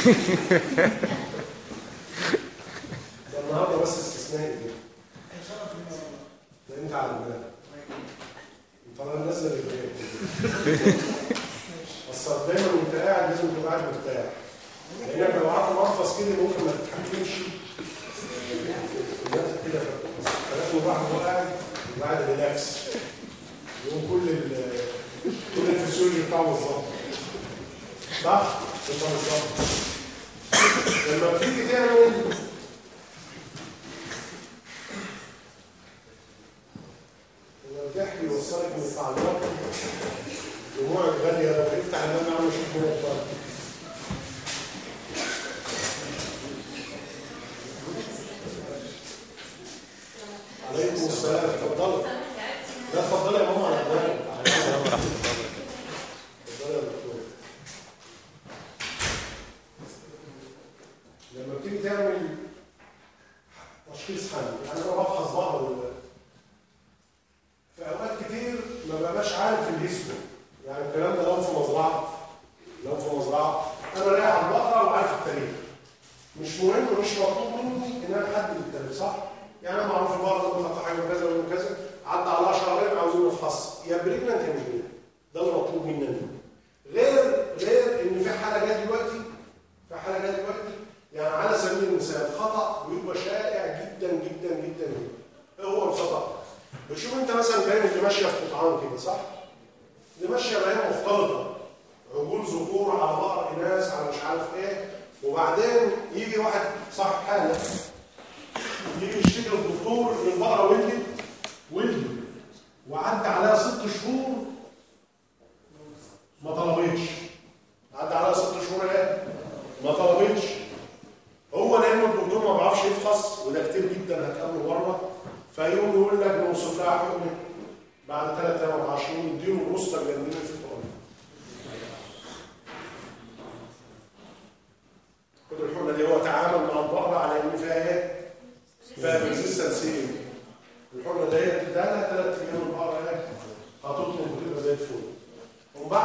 ده النهارده بس استثنائي كده ده انت على بالك انت انا نازل رجليك بس دايما وانت قاعد لازم تبقى قاعد مرتاح لانك لو قعدت مرفص كده ممكن ما تتحكمش في الناس كده فلازم الواحد وهو قاعد يبقى قاعد ريلاكس يقوم كل ال كل الفسيولوجي بتاعه بالظبط صح؟ انت بالظبط لما بتيجي تعمل لما بتحكي يوصلك من التعليقات دموعك غاليه لو تفتح النبي عم يشوف من الفرق عليكم السلام اتفضلوا لا اتفضلي يا ماما على الدنيا
السلام ورحمه الله وبركاته
اتفضلي يا دكتور لما بتيجي تعمل تشخيص حمل يعني انا بفحص بعض ال- في اوقات كتير ما ببقاش عارف الاسم يعني الكلام ده لو في مزرعه لو في مزرعه انا رايح على البقره وعارف التاريخ مش مهم مش مطلوب مني ان انا احدد التاريخ صح؟ يعني انا معروف البقره ده بتقطع حاجه كذا ولا كذا عدى عليها شهرين عاوزين نفحص يا بريجننت يا مش بريجننت ده اللي مطلوب مننا غير غير ان في حاله جت دلوقتي في حاله جت دلوقتي يعني على سبيل المثال خطا بيبقى شائع جدا جدا جدا جدا ايه هو الخطا؟ بتشوف انت مثلا باين اللي ماشيه في قطعان كده صح؟ اللي ماشيه باين مختلطه عجول ذكور على بقر اناث على مش عارف ايه وبعدين يجي واحد صاحب حاله يجي يشتكي للدكتور ان البقره ولدت ولدت وعدى عليها ست شهور ما طلبتش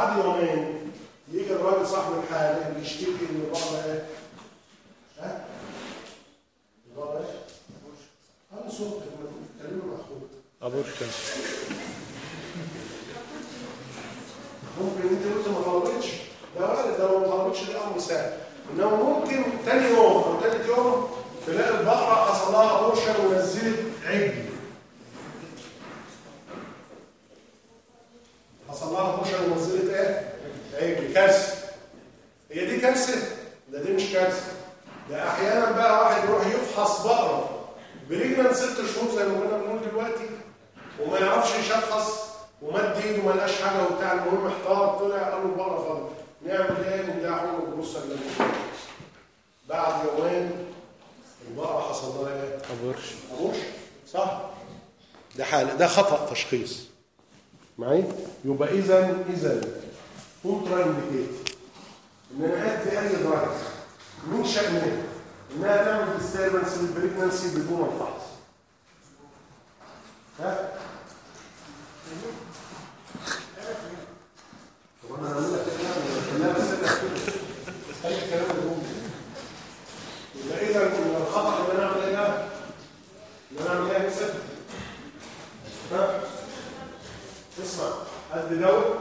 بعد يومين يجي الراجل صاحب الحاله اللي يشتكي ان البقره ايه؟ ها؟ البقره ايه؟ هذا صوت كلمه مع اخوك
ابورشن
ممكن انت قلت ما طلبتش ده وارد ده لو ما طلبتش ده امر سهل انما ممكن تاني يوم او تالت يوم تلاقي البقره حصل لها ابورشن ونزلت عجل حصل لها ابورشن ونزلت ايه؟ عجل كارثه هي دي كارثه؟ ده دي مش كارثه ده احيانا بقى واحد يروح يفحص بقره برجلا ست شهور زي ما كنا بنقول دلوقتي وما يعرفش يشخص ومد ايده ما لقاش حاجه وبتاع المهم احتار طلع قال له البقره فاضيه نعمل ايه؟ ندعه له بروسه بعد يومين البقره حصل لها ايه؟
ابورشن
ابورشن صح؟ ده حاله ده خطا تشخيص معي؟ يبقى اذا اذا كونترا انديكيت ان انا ادي اي دراج من شانها انها تعمل ديستربنس للبريجنسي بدون الفحص ها؟ طب انا هعمل لك كلام لا بس انت اي كلام يقول يبقى اذا من الخطا ان انا اعمل ايه بقى؟ ان انا اعمل ايه يا مسد؟ ها؟ اسمع قد دواء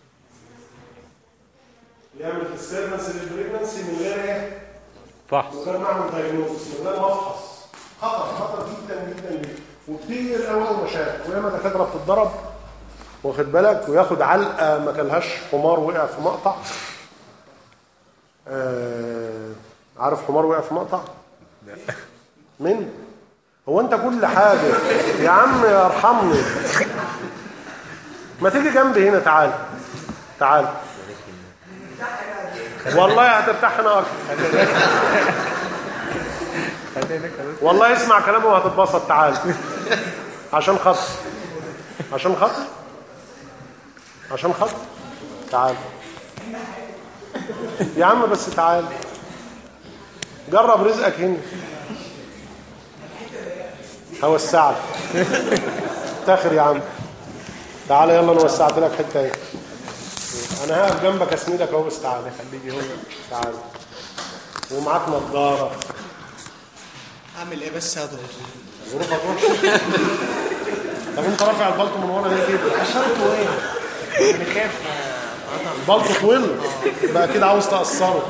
يعمل ديستربنس للبريجنسي من غير ايه؟
فحص
من غير ما اعمل دايجنوستس من غير ما افحص خطر خطر جدا جدا جدا وكتير قوي مشاكل وياما دكاتره بتتضرب واخد بالك وياخد علقه ما كلهاش حمار وقع في مقطع آه عارف حمار وقع في مقطع؟ من؟ هو انت كل حاجه يا عم ارحمني ما تيجي جنبي هنا تعال تعال والله هترتاح هنا اكتر والله اسمع كلامه وهتتبسط تعال عشان خاطر عشان خاطر عشان خاطر تعال يا عم بس تعال جرب رزقك هنا هوسعك تاخر يا عم تعال يلا انا وسعت لك حته اهي انا هقف جنبك اسندك اهو بس تعال خليك هو تعال ومعاك نضاره
اعمل ايه بس يا دكتور
ظروفك وحشه طب انت رافع البلطو من ورا ليه كده
عشانته ايه انا خايف
البلطو طويل بقى كده عاوز تقصره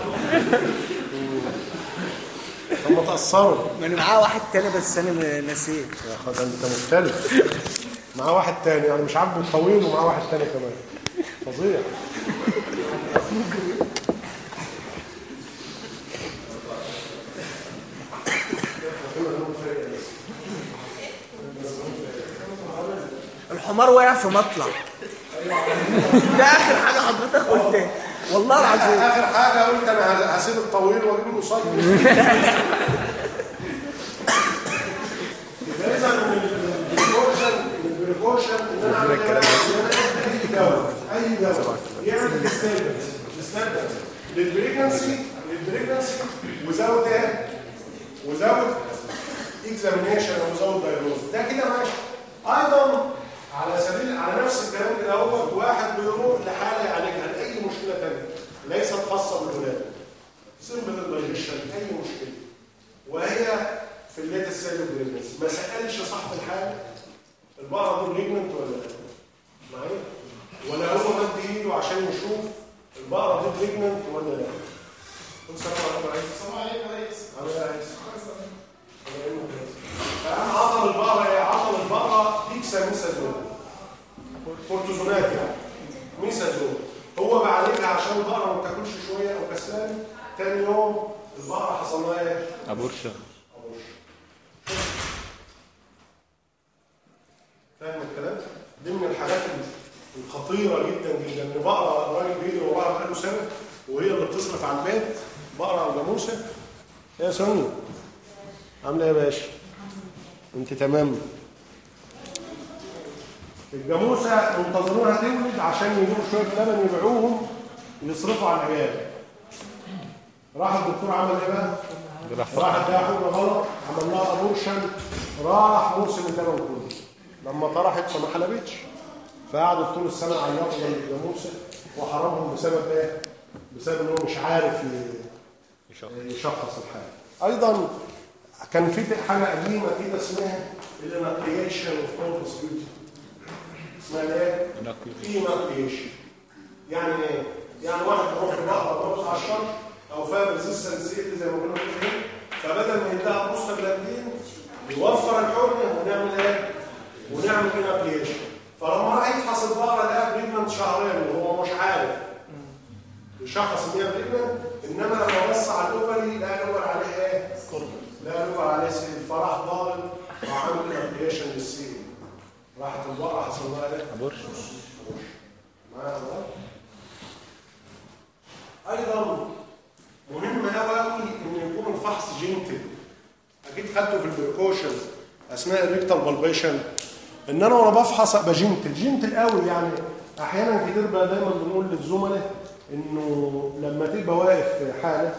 طب ما تقصره
ما انا معاه واحد تاني بس انا نسيت
يا خد انت مختلف معاه واحد تاني يعني مش عاجبه الطويل ومعاه واحد تاني كمان فظيع
الحمار وقع في مطلع ده اخر حاجه حضرتك قلتها والله العظيم
اخر حاجه قلت انا هسيب الطويل واجيب القصير يبقى اذا من البريكوشن من البريكوشن ان انا اعمل إيه؟ إن أنا اي دواء اي دواء يعمل ديستربنس ديستربنس للبريجنسي للبريجنسي وزود ايه؟ وزود اكزامينيشن او وزود دايجنوز ده كده ماشي ايضا على سبيل على نفس الكلام كده هو واحد بيروح لحاله يعالجها لاي مشكله ثانيه ليست خاصه بالولاده سيمبل دايجيشن اي مشكله وهي في الليت السيل بريجنسي ما سالش صاحب الحاله البقره دي بريجننت ولا لا معايا ولا هو مد ايده عشان يشوف البقره دي بريجننت ولا لا قول السلام عليكم يا ريس السلام عليكم يا ريس عامل ايه يا ريس الله يعينك يا ريس. فقام عضل البقره ايه عضل البقره بيكسا ميسازون كورتيزونات يعني ميسازون هو بعالجها عشان البقره ما تاكلش شويه او كسلان تاني يوم البقره حصل لها ايه؟
ابورشن
فاهم الكلام؟ دي من الحاجات الخطيره جدا جدا ان بقره الراجل بيجري وراها بقاله سنه وهي اللي بتصرف على البيت بقره او جاموسه يا سوني عامله ايه يا باشا؟ انت تمام الجاموسه منتظروها تولد عشان يجيبوا شويه لبن يبيعوهم يصرفوا على العيال راح الدكتور عمل ايه بقى؟ راح اداها حقنه غلط عمل لها ابورشن راح موسم اللبن كله لما طرحت فما حلبتش فقعدوا طول السنه يعيطوا جنب الجاموسه وحرمهم بسبب ايه؟ بسبب انه مش عارف ي- يشخص الحاله. ايضا كان في حاجه قديمه كده اسمها الانقيشن اوف كوربس بيوتي. اسمها ايه؟ انقيشن. يعني ايه؟ يعني واحد بيروح البحر بيروح على الشط او فاهم ريزيستنس زي ما قلنا كده فبدل ما يديها بروستاجلاندين يوفر الحرمه ونعمل ايه؟ ونعمل انابليشن فلما راح يفحص البقره لقى بريجننت شهرين وهو مش عارف يشخص ان هي بريجننت انما لما بص على الاوفري لقى الاوفر عليه ايه؟ لقى الاوفر عليه سيل فراح ضارب وعمل انابليشن للسيل راحت البقره حصل لها ايه؟
ابورش
معايا حضرتك؟ ايضا مهم قوي قوي ان يكون الفحص جينتل اكيد خدته في البريكوشنز اثناء الريكتال بالبيشن ان انا وانا بفحص ابقى جينتل جينتل قوي يعني احيانا كتير بقى دايما بنقول للزملاء انه لما تبقى واقف في حاله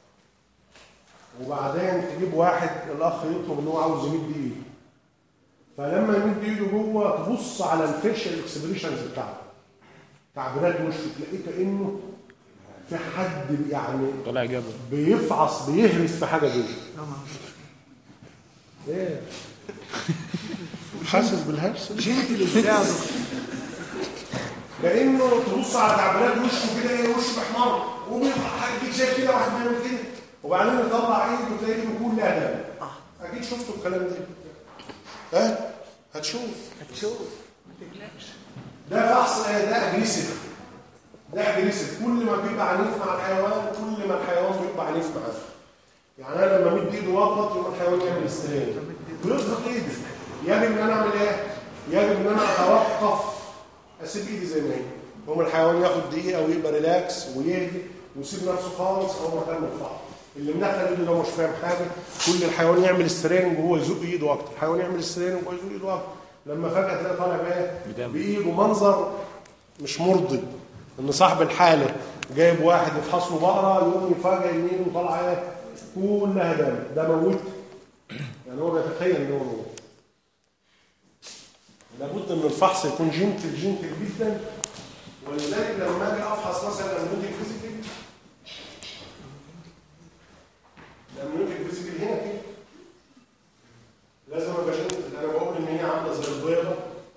وبعدين تجيب واحد الاخ يطلب ان هو عاوز يمد ايده فلما يمد ايده جوه تبص على الفيشل اكسبريشنز بتاعته تعبيرات مش تلاقيه كانه في حد يعني
طلع جبل
بيفعص بيهرس في حاجه جوه ايه حاسس بالهرس
جنتل ازاي يا دكتور؟
لانه تبص على تعبيرات وشه كده ايه وشه محمر وبيضحك شايف كده واحد بيعمل كده وبعدين يطلع ايده وتلاقي ايده كلها دم اكيد شفتوا الكلام ده ها هتشوف
هتشوف ما تقلقش
ده فحص ايه ده اجريسيف ده اجريسيف كل ما بيبقى عنيف مع الحيوان كل ما الحيوان بيبقى عنيف معاه يعني انا لما مد ايده واضغط يوم الحيوان يعمل استرين بيضغط ايدي يجب ان انا اعمل ايه؟ يجب ان انا اتوقف اسيب ايدي زي ما هي يوم الحيوان ياخد دقيقه ويبقى ريلاكس ويهدي ويسيب نفسه خالص او مكان مرفوع اللي مدخل ايده ده مش فاهم حاجه كل الحيوان يعمل ستريننج وهو يزق ايده اكتر الحيوان يعمل ستريننج وهو يزق ايده اكتر لما فجاه تلاقي طالع بايه
بدم.
بايده منظر مش مرضي ان صاحب الحاله جايب واحد يفحص له بقره يقوم يفاجئ ان ايده طالعه ايه كلها دم ده موت يعني هو بيتخيل ان هو موت لابد ان الفحص يكون جنتل جنتل جدا ولذلك لما اجي افحص مثلا الامنيوتيك فيزيكال الامنيوتيك فيزيكال هنا كده لازم ابقى جنتل انا بقول ان هي عامله زي البيضه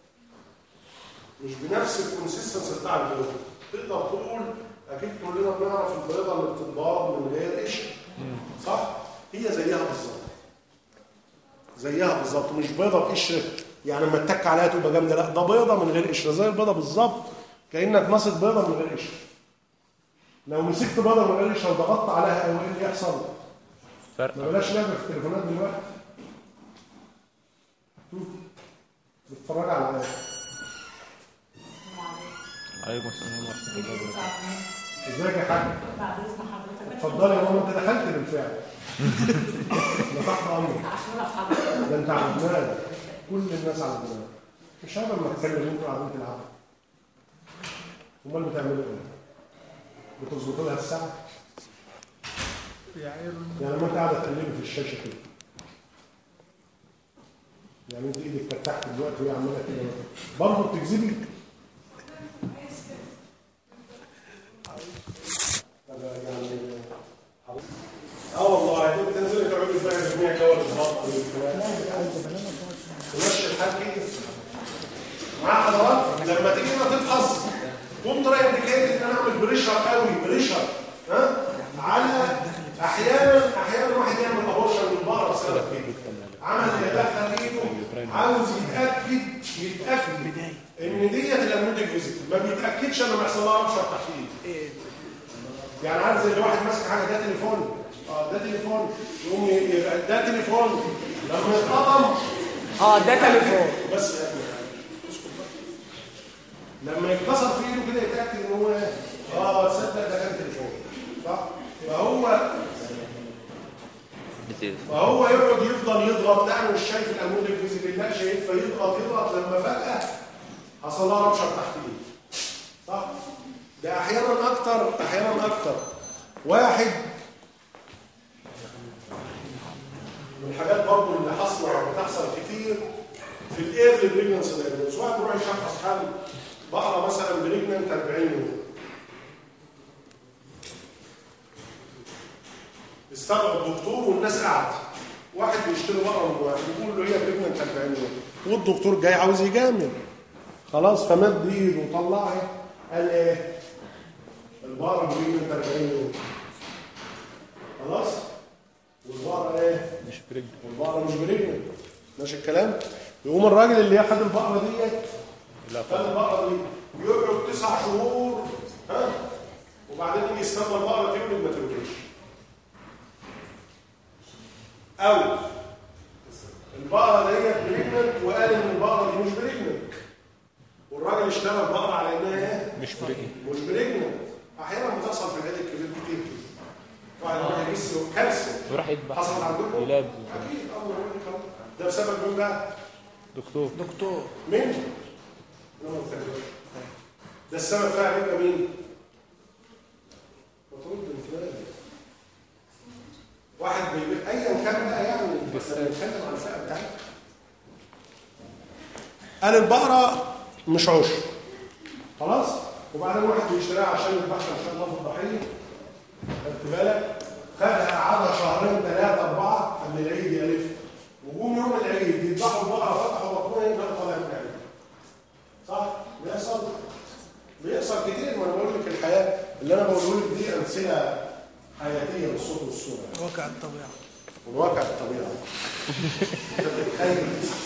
مش بنفس الكونسيستنس بتاع البيضه تقدر تقول اكيد كلنا بنعرف البيضه اللي بتتباض من غير قشر صح هي زيها بالظبط زيها بالظبط مش بيضه بقشر يعني لما تتك عليها تبقى جامده لا ده بيضه من غير قشره زي البيضه بالظبط كانك ماسك بيضه من غير قشر لو مسكت بيضه من غير قشره وضغطت عليها او ايه اللي يحصل
فرق
ما بلاش لعبه في التليفونات دلوقتي بتتفرج على ايه
عليكم السلام ورحمه الله وبركاته
ازيك يا حاج
بعد اذن حضرتك
اتفضلي يا ماما انت دخلت بالفعل ده تحت امرك
عشان اعرف حضرتك
ده انت على دماغك كل الناس على دماغك مش عارف لما تتكلم انتوا قاعدين تلعبوا امال بتعملوا ايه؟ بتظبطوا لها الساعه؟
يا عيال
يعني لما انت قاعده تقلبي في الشاشه كده يعني انت ايدك كانت تحت دلوقتي وهي عماله كده برضه بتكذبي؟ هذا يعني اه والله انت تنزلي تقعدي فيها جميع جوال البطن ومشي الحال كده مع حضرتك لما تيجي هنا تفحص تقوم ترى انديكيت ان انا اعمل بريشر قوي بريشر ها على احيانا احيانا واحد يعمل ابورشن للبقره بسبب كده عمل يدخل ايده عاوز يتاكد يتاكد ان ديت الامنيوتيك فيزيكال ما بيتاكدش الا لما يحصل لها ربشه تحت ايده يعني عارف زي الواحد ماسك حاجه ده تليفون اه ده تليفون يقوم ي- ي- ده تليفون لما يتقطم
اه ده تليفون
بس يا ابني اسكت بقى. لما يتكسر في ايده كده يتاكد ان هو ايه اه تصدق ده كان تليفون صح فهو فهو يقعد يفضل يضغط لا انا مش شايف الامود الفيزيكال لا شايف فيضغط يضغط لما فجاه حصل لها ربشه تحت ايده صح ده احيانا اكتر احيانا اكتر واحد من الحاجات برضو اللي حاصله بتحصل كتير في الايرلي بريجننس دايجنوز واحد بيروح يشخص حل بقره مثلا بريجننت 40 يوم استدعوا الدكتور والناس قاعده واحد بيشتري بقره من واحد يقول له هي بريجننت 40 يوم والدكتور جاي عاوز يجامل خلاص فمد ايده وطلعها قال ايه البقره بريجننت 40 يوم خلاص والبقره ايه
مش برجل
والبقره مش بريجننت ماشي الكلام يقوم الراجل اللي ياخد البقره ديت
لا
خد البقره دي يقعد تسع شهور ها وبعدين يجي يستنى البقره تولد ما تولدش او البقره ديت بريجننت وقال ان البقره دي مش بريجننت والراجل اشترى البقره على انها ايه؟
مش برجل
مش بريجننت احيانا بتحصل في العيد الكبير كتير كده واحد يروح يجس كارثه
وراح يذبح
حصلت عندكم؟
يلاب
اكيد امر ده بسبب مين بقى؟
دكتور
دكتور
مين؟ لا ما تكلمش. ده السبب فيها يبقى مين؟ مطرود بالانتباه واحد بيبيع ايا كان بقى يعني بس انا بتكلم عن الفئه بتاعتنا قال البقره مش عشر خلاص وبعدين واحد بيشتريها عشان يذبحها ان شاء الله في الضحيه خدت بالك خدها قعدها شهرين ثلاثه اربعه قبل العيد يلف وجم يوم العيد يذبحوا البقره فتحوا بطنها يبقى طالع من العيد صح؟ بيحصل بيحصل كتير ما انا بقول لك الحياه اللي انا بقوله لك دي امثله حياتيه بالصوت والصوره
واقع الطبيعة
من واقع الطبيعه انت بتتخيل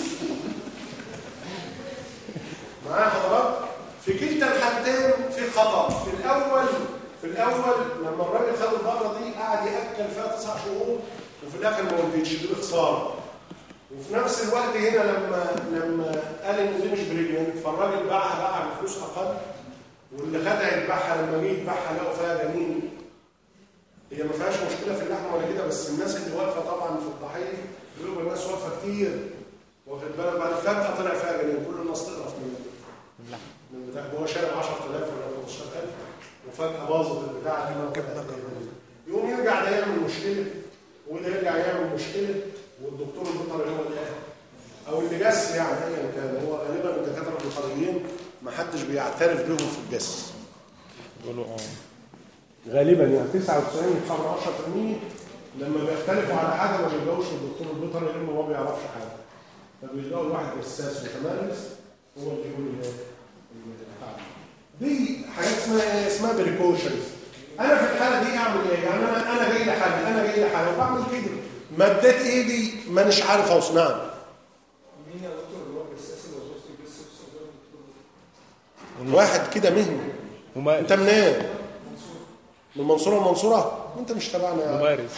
معايا حضرتك في كلتا الحالتين في خطا في الاول في الاول لما الراجل خد البقره دي قعد ياكل فيها تسع شهور وفي الاخر ما ولدتش دي خساره وفي نفس الوقت هنا لما لما قال ان دي مش بريجننت فالراجل باعها باعها بفلوس اقل واللي خدها يذبحها لما جه يذبحها لقوا فيها جنين هي ما فيهاش مشكله في اللحم ولا كده بس الناس اللي واقفه طبعا في الضحيه بيبقى الناس واقفه كتير واخد بالك بعد فجاه طلع فيها جنين كل الناس تقرف من من بتاع هو شارب 10000 ولا 15000 وفجاه باظت البتاع دي يقوم يرجع ده يعمل مشكله وده يرجع يعمل مشكله والدكتور البيطري هو اللي قال او اللي جس يعني ايا كان هو غالبا الدكاتره البيطريين ما حدش بيعترف بيهم في الجس
يقولوا اه
غالبا يعني 99 10% لما بيختلفوا على حاجه ما بيلقوش الدكتور البيطري لانه ما بيعرفش حاجه فبيلاقوا الواحد جساس متمرس هو اللي يقول ال- البتاع دي حاجات اسمها ايه؟ اسمها بريكوشنز انا في الحاله دي اعمل ايه؟ يعني انا انا جاي لحل انا جاي لحل وبعمل كده مديت ايدي مانيش عارف اوصل نعم
مين يا دكتور اللي هو الجساس اللي وظيفته يجسس في صدر الدكتور؟
واحد كده مهني
ممارس
انت منين؟ من المنصوره المنصوره انت مش تبعنا يا
ممارس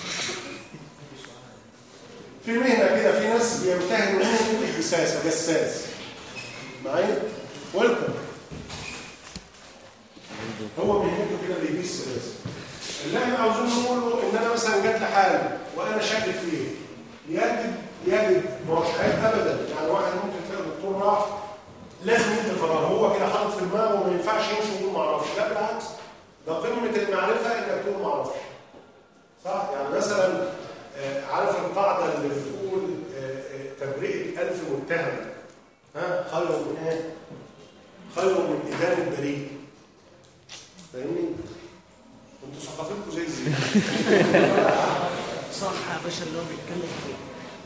في مهنه كده في ناس بيمتهنوا مهنه الجساسه جساس معايا ويلكم هو مهنته كده اللي يجيس بس اللي احنا عاوزين نقوله ان انا مثلا جات لي حاله وانا شاكك فيه يجب يجب ما هوش عيب ابدا يعني واحد ممكن تلاقي الدكتور راح لازم يدي قرار هو كده حاطط في دماغه وما ينفعش يمشي ويقول ما اعرفش لا بالعكس ده قمه المعرفه انك تقول ما اعرفش صح يعني مثلا آه، عارف القاعده اللي بتقول آه، آه، تبرئه ألف متهم ها خير من ايه؟ خير من ادانه بريء فاهمني؟ انتوا ثقافتكم زي الزين
صح يا باشا اللي هو بيتكلم فيه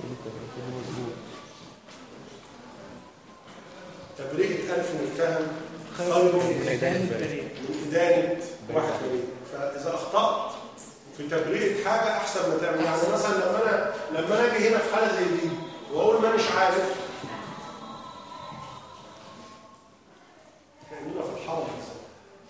تبرئه ألف متهم خير من
إدانة بريء
من إدانة واحد بريء فإذا أخطأت في تبرئة حاجة أحسن ما تعمل يعني مثلا لما أنا لما أنا أجي هنا في حالة زي دي وأقول ما مش عارف كأننا في الحرب مثلا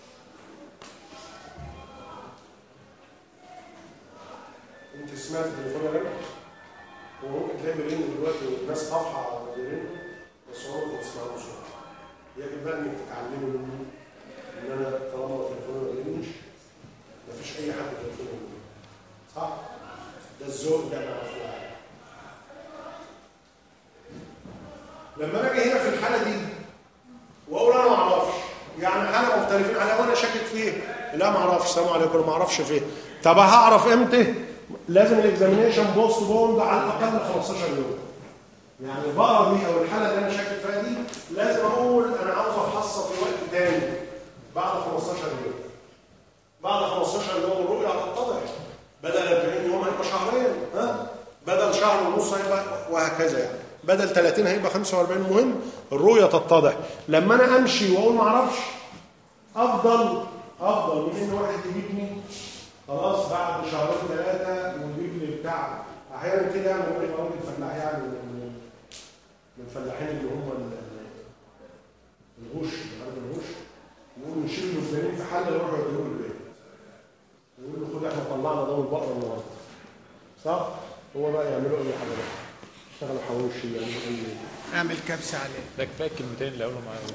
أنت سمعت التليفون رن هو ممكن تلاقي بيرن دلوقتي والناس طافحة على بيرن بس هو ما بتسمعوش يجب بقى إنك تتعلمي منه ان انا طالما تليفوني ما بيرنش مفيش اي حد تليفونه بيرن صح؟ ده الذوق ده انا عارفه يعني. لما انا اجي هنا في الحاله دي واقول انا ما اعرفش يعني حاله مختلفين على وانا شاكك فيه لا ما اعرفش السلام عليكم ما اعرفش فيه طب هعرف امتى؟ لازم الاكزامينيشن بوست بوند على الاقل 15 يوم يعني البقره دي او الحاله اللي انا شاكك فيها دي لازم اقول انا عاوز افحصها في وقت تاني بعد 15 يوم بعد 15 يوم الرؤيه هتتضح بدل 40 يوم ونص هيبقى وهكذا يعني بدل 30 هيبقى 45 المهم الرؤيه تتضح لما انا امشي واقول ما اعرفش افضل افضل من ان واحد يجيبني خلاص بعد شهرين ثلاثه ويجيب لي بتاع احيانا كده يعني يقول لي راجل فلاح يعني من من الفلاحين اللي هم ال- الغش عارف الغش يقول نشيل له الجنين في حله يروحوا يديروا البيت يقول له خد احنا طلعنا دول البقره النهارده صح؟ هو بقى يعملوا اي حاجه بقى يشتغلوا حواوشي يعملوا اي
اعمل كبسه عليه
ده كفايه الكلمتين اللي قالوا معايا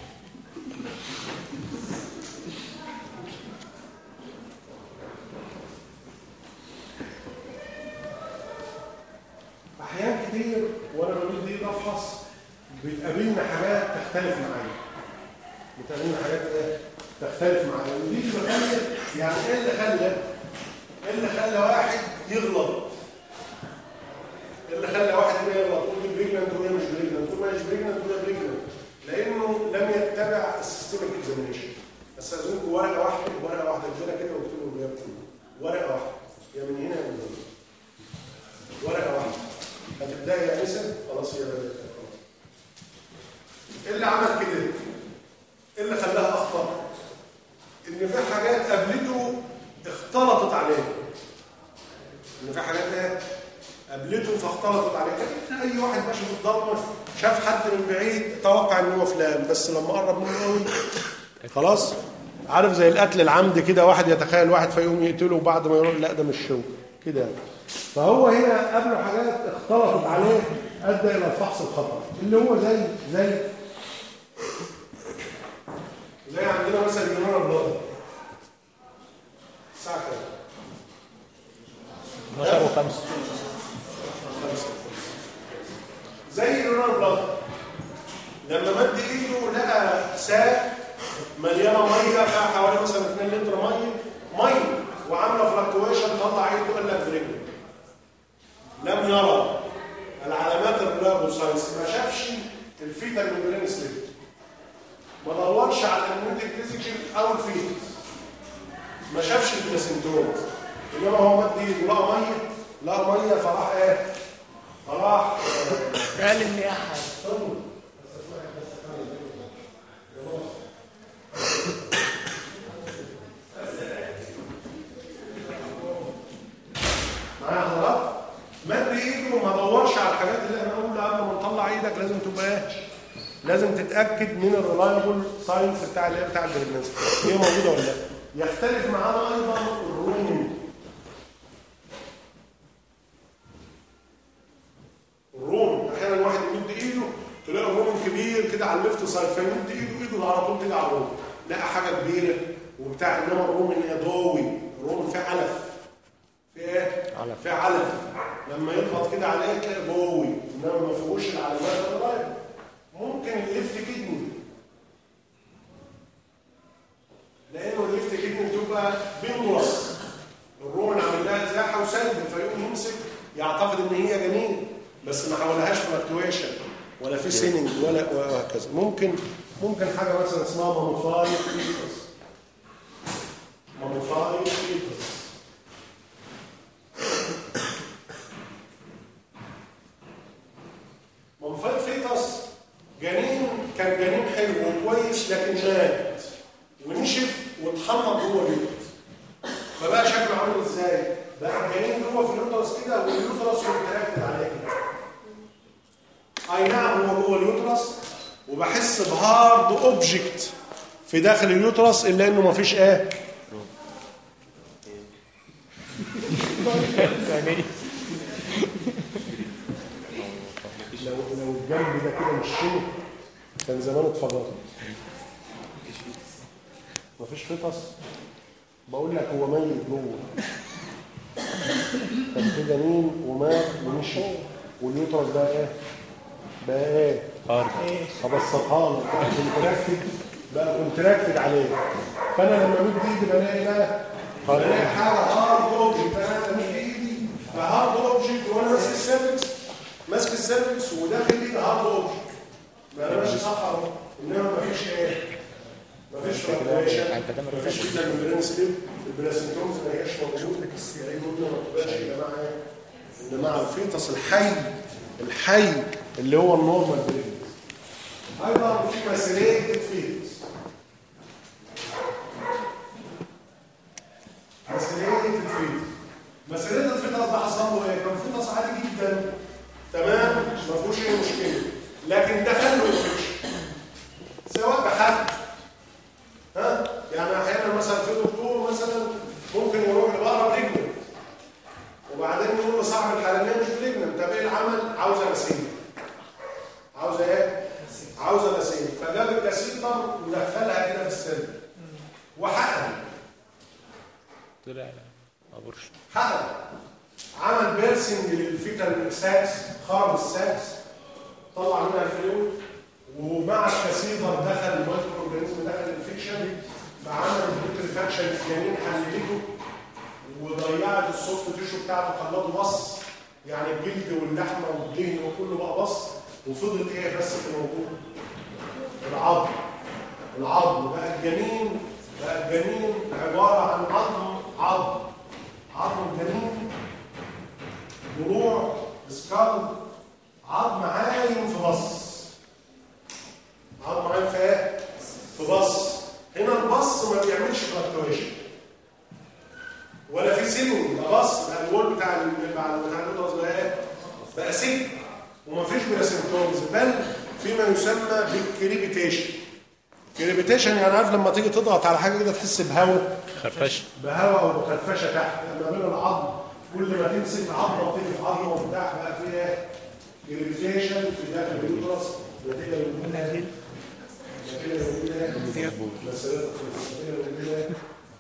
احيان كتير وانا بمد ايدي افحص بتقابلنا حاجات تختلف معايا بتقابلنا حاجات ايه تختلف معايا ودي بتخلي يعني ايه اللي خلى ايه اللي خلى واحد يغلط ايه اللي خلى واحد هنا يغلط يقول دي بريجننت وهي مش بريجننت تقول ما هيش بريجننت وهي بريجننت لانه لم يتبع السيستمك اكزامينشن استاذنكم ورقه واحده ورقه واحده كده كده واكتبوا اللي هي بتقول. ورقه واحده يا من هنا يا من هنا ورقه واحده هتبداي يا انسه خلاص هي بدات خلاص ايه اللي عمل كده ايه اللي خلاها اخطا ان في حاجات قابلته اختلطت عليه ان في حاجات ايه قابلته فاختلطت عليه كان اي واحد ماشي في الضلمه شاف حد من بعيد توقع ان هو فلان بس لما قرب منه قوي خلاص عارف زي القتل العمد كده واحد يتخيل واحد فيقوم يقتله وبعد ما يروح لا ده مش هو كده يعني. فهو هنا قابله حاجات اختلطت عليه ادى الى الفحص الخطا اللي هو زي زي زي عندنا مثلا يونانا بلاد الساعه كام؟
12 و5
خمسة. زي يونانا بلاد لما مد ايده لقى ساق مليانه ميه فيها حوالي مثلا 2 لتر ميه ميه وعامله فلكتويشن طلع ايده قال لك برجله لم يرى العلامات الريلابل ساينس ما شافش الفيتال ميمبرين سليب ما دورش على الامنيوتيك فيزيكال او الفيتس ما شافش البلاسنتوم انما هو مد ايده لقى ميه لقى ميه فراح ايه؟ فراح
قال ان يا حاج
معايا حضرتك مد ايده وما دورش على الحاجات اللي انا قلنا قبل ما نطلع ايدك لازم تبقى ايه لازم تتاكد من الريلايبل ساينس بتاع اللي هي بتاع البريجنسي هي موجوده ولا لا يختلف معانا ايضا الرومن الرومن احيانا واحد يمد ايده تلاقي الرومن كبير كده على الليفت سايد فيمد ايده ايده على طول كده على الرومن لقى حاجه كبيره وبتاع انما الرومن ايه ضوي الرومن فيه علف في ايه؟
علف.
في علف لما يضغط كده عليه تلاقي ضوي انما ما فيهوش العلامات الرايح ممكن الليفت كدني لانه الليفت كدني بتبقى بيمورس الرومن عامل لها ازاحه وسلب فيقوم يمسك يعتقد ان هي جنين بس ما حولهاش فلكتويشن ولا في سيننج ولا وهكذا ممكن ممكن حاجه مثلا اسمها ماموفاي فيتس ماموفاي فيتس منفذ فيتس جنين كان جنين حلو وكويس لكن مات ونشف واتحمض جوه اليوترس فبقى شكله عامل ازاي؟ بقى الجنين جوه في اليوترس كده واليوترس متركب عليه كده اي نعم هو جوه اليوترس وبحس بهارد اوبجكت في داخل اليوترس الا انه مفيش ايه؟
يعني إيه؟
لو لو الجنب ده كده مش شنو كان زمان اتفضلت مفيش فطس بقول لك هو ميت جوه كان في جنين ومات ومشي واليوترس بقى ايه؟ بقى ايه؟
هارد
هبسطها لك بقى كونتراكتد بقى كونتراكتد عليه فانا لما امد ايدي بلاقي بقى بلاقي حاجه هارد اوبجكت انا امد ايدي فهارد اوبجكت وانا ماسك السيرفكس ماسك السيرفكس وداخل ايدي هارد اوبجكت ما انا ماشي صح اهو انما مفيش ايه؟ مفيش فلكتويشن
انت ده مرة
مفيش فيتا ميمبرين سليب البلاسنتومز ما هياش موجوده لان قلنا ما تبقاش يا جماعه ايه؟ ان مع الفيتس الحي الحي اللي هو النورمال بريجنسي ايضا في مسيليتد فيتس مسيليتد فيتس مسيليتد فيتس ده حصل له ايه؟ كان فيتس عادي جدا تمام ما فيهوش اي مشكله لكن دخل له انفكشن سواء بحد ها يعني احيانا مثلا في دكتور مثلا ممكن يروح لبقره بريجننت وبعدين يقول لصاحب الحلميه مش بريجننت طب ايه العمل؟ عاوزه غسيل عاوزه ايه؟ عاوزه غسيل فجاب الكاسيتر ودخلها كده في السن وحقن
طلع ابورش
حقن عمل بيرسنج للفيتال ساكس خرم الساكس طلع منها الفلويد ومع الكاسيتر دخل المايكرو اورجانيزم دخل الانفكشن فعمل البيوتريفاكشن الجنين حللته وضيعت السوفت تيشو بتاعته خلته بص يعني الجلد واللحمه والدهن وكله بقى بص وفضل ايه بس في موجود العظم العظم بقى الجنين بقى الجنين عباره عن عظم عظم عظم الجنين ضلوع سكال عظم عايم في بص عظم عايم في ايه؟ في بص هنا البص ما بيعملش فلكتويشن ولا في سيلون ده بص بقى الوول بتاع ال- بتاع ال- بتاع الوترس بقى ايه؟ بقى سيل ومفيش براسيمتومز بل فيما يسمى بالكريبيتيشن كريبيتيشن يعني عارف لما تيجي تضغط على حاجه كده تحس بهواء
خرفشه
بهواء او بخرفشه تحت ما بين العظم كل ما تمسك عظمه وتيجي في عظمه وبتاع بقى فيها كريبيتيشن في داخل اليوترس نتيجه لوجود نتيجه لوجود مسألة نتيجه لوجود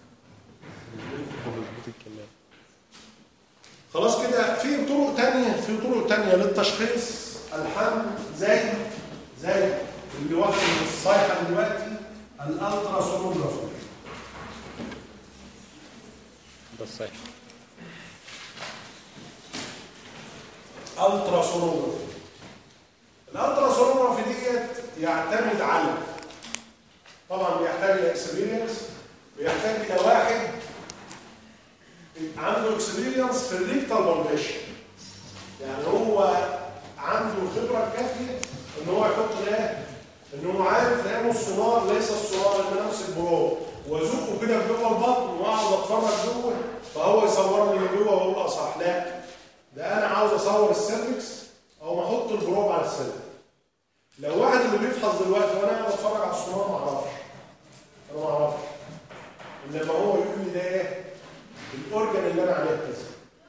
خلاص كده في طرق تانية في طرق تانية للتشخيص الحمل زي زي اللي واخد الصيحة دلوقتي الالترا سونوجرافي
ده الصحيح
الترا سونوجرافي الالترا سونوجرافي ديت يعتمد على طبعا بيحتاج الى اكسبيرينس بيحتاج الى واحد عنده اكسبيرينس في الريكتال فاونديشن يعني هو عنده خبره كافيه ان هو يحط ايه ان هو عارف لانه السونار ليس السونار اللي انا امسك برو وازقه كده جوه البطن واقعد اتفرج جوه فهو يصور لي اللي جوه ويبقى صح لا ده انا عاوز اصور السيرفكس او ما احط البروب على السيرفكس لو واحد اللي بيفحص دلوقتي وانا قاعد اتفرج على السونار ما اعرفش انا ما اعرفش انما هو يقول لي ده ايه الاورجن اللي انا عليه كذا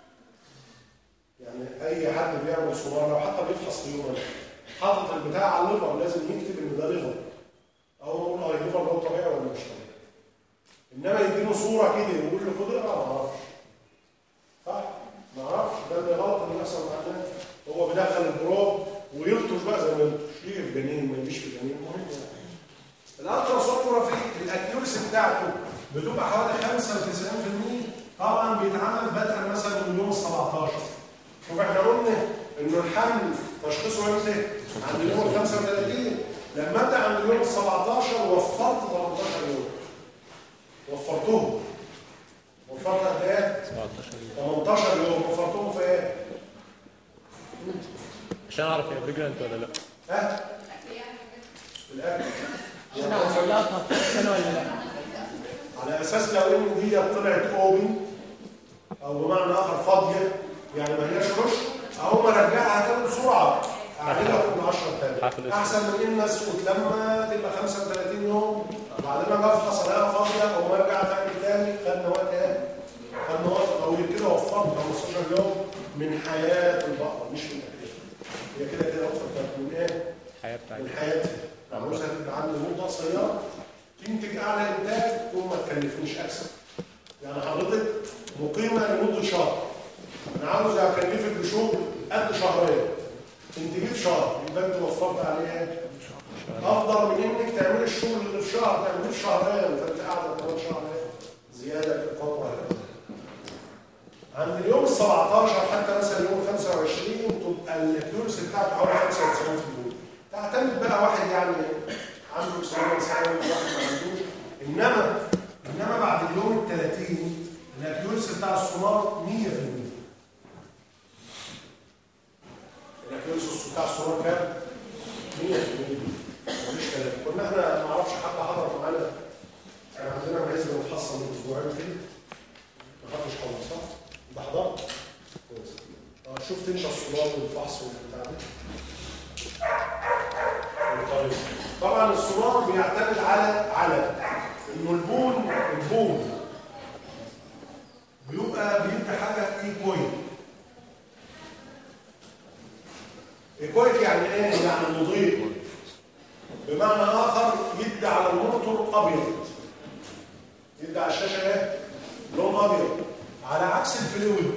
يعني اي حد بيعمل سونار لو حتى بيفحص في يوم حاطط البتاع على الليفر لازم يكتب ان ده ليفر او اقول اه الليفر ده طبيعي ولا مش طبيعي انما يديله صوره كده ويقول له خد اقرا ما اعرفش صح ما اعرفش ده اللي غلط اللي بيحصل مع الناس هو بيدخل البروب ويلطش بقى زي ما يلطش يجي في جنين ما يجيش في جنين مهم يعني الالترا سونوجرافي الاكيورسي بتاعته بتبقى حوالي 95% طبعا بيتعمل بدءا مثلا من يوم ال 17 شوف احنا قلنا ان الحمل تشخيصه امتى؟ عند اليوم ال 35 لما ابدا عند اليوم ال 17 وفرت 18 يوم وفرتهم وفرت قد ايه؟
17 يوم
18 يوم وفرتهم في ايه؟
عشان اعرف هي بريجننت ولا لا
ها؟ في الاكل
عشان اقول لها طب ولا لا
على اساس لو ان دي طلعت اوبن او بمعنى اخر فاضيه يعني ما هياش رش اهو ارجعها تاني بسرعه اعملها كل 10
حافل
تاني
اسود.
احسن من ان اسكت لما تبقى 35 يوم وبعدين اجي افحص الاقيها فاضيه او ارجع تاني تاني خدنا وقت ايه؟ خدنا وقت طويل كده وفرت 15 يوم من حياه البقره مش من اكلها هي كده كده وفرت من ايه؟
الحياه بتاعتي
من حياتي عاوزها تبقى عندي مده قصيره تنتج اعلى انتاج ثم ما تكلفنيش اكسب يعني حضرتك مقيمه لمده شهر انا عاوز اكلفك بشغل قد شهرين تنتجيه في شهر يبقى انت وفرت عليه ايه؟ افضل من انك تعملي الشغل اللي في شهر تعمليه في شهرين فانت قاعده كمان شهر ايه؟ زياده في الفتره هكذا عند اليوم ال 17 حتى مثلا يوم 25 تبقى الاكيورسي بتاعته حوالي 95% تعتمد بقى واحد يعني عنده اكسبيرينس عالي واحد ما عندوش انما انما بعد اليوم ال 30 الاكيورسي بتاع السونار 100% شفت انت الصدام والفحص والبتاع ده طيب. طبعا الصدام بيعتمد على على انه البون البون بيبقى بيدي حاجه ايكويك ايكويك يعني ايه؟ يعني مضيء بمعنى اخر يدي على المونيتور ابيض يدي على الشاشه ايه؟ لون ابيض على عكس الفلويد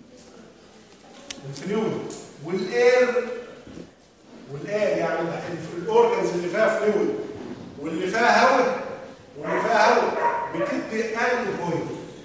الفلويد والاير والاير يعني الاورجنز اللي فيها فلويد واللي فيها هواء واللي فيها هواء بتدي اني بوينت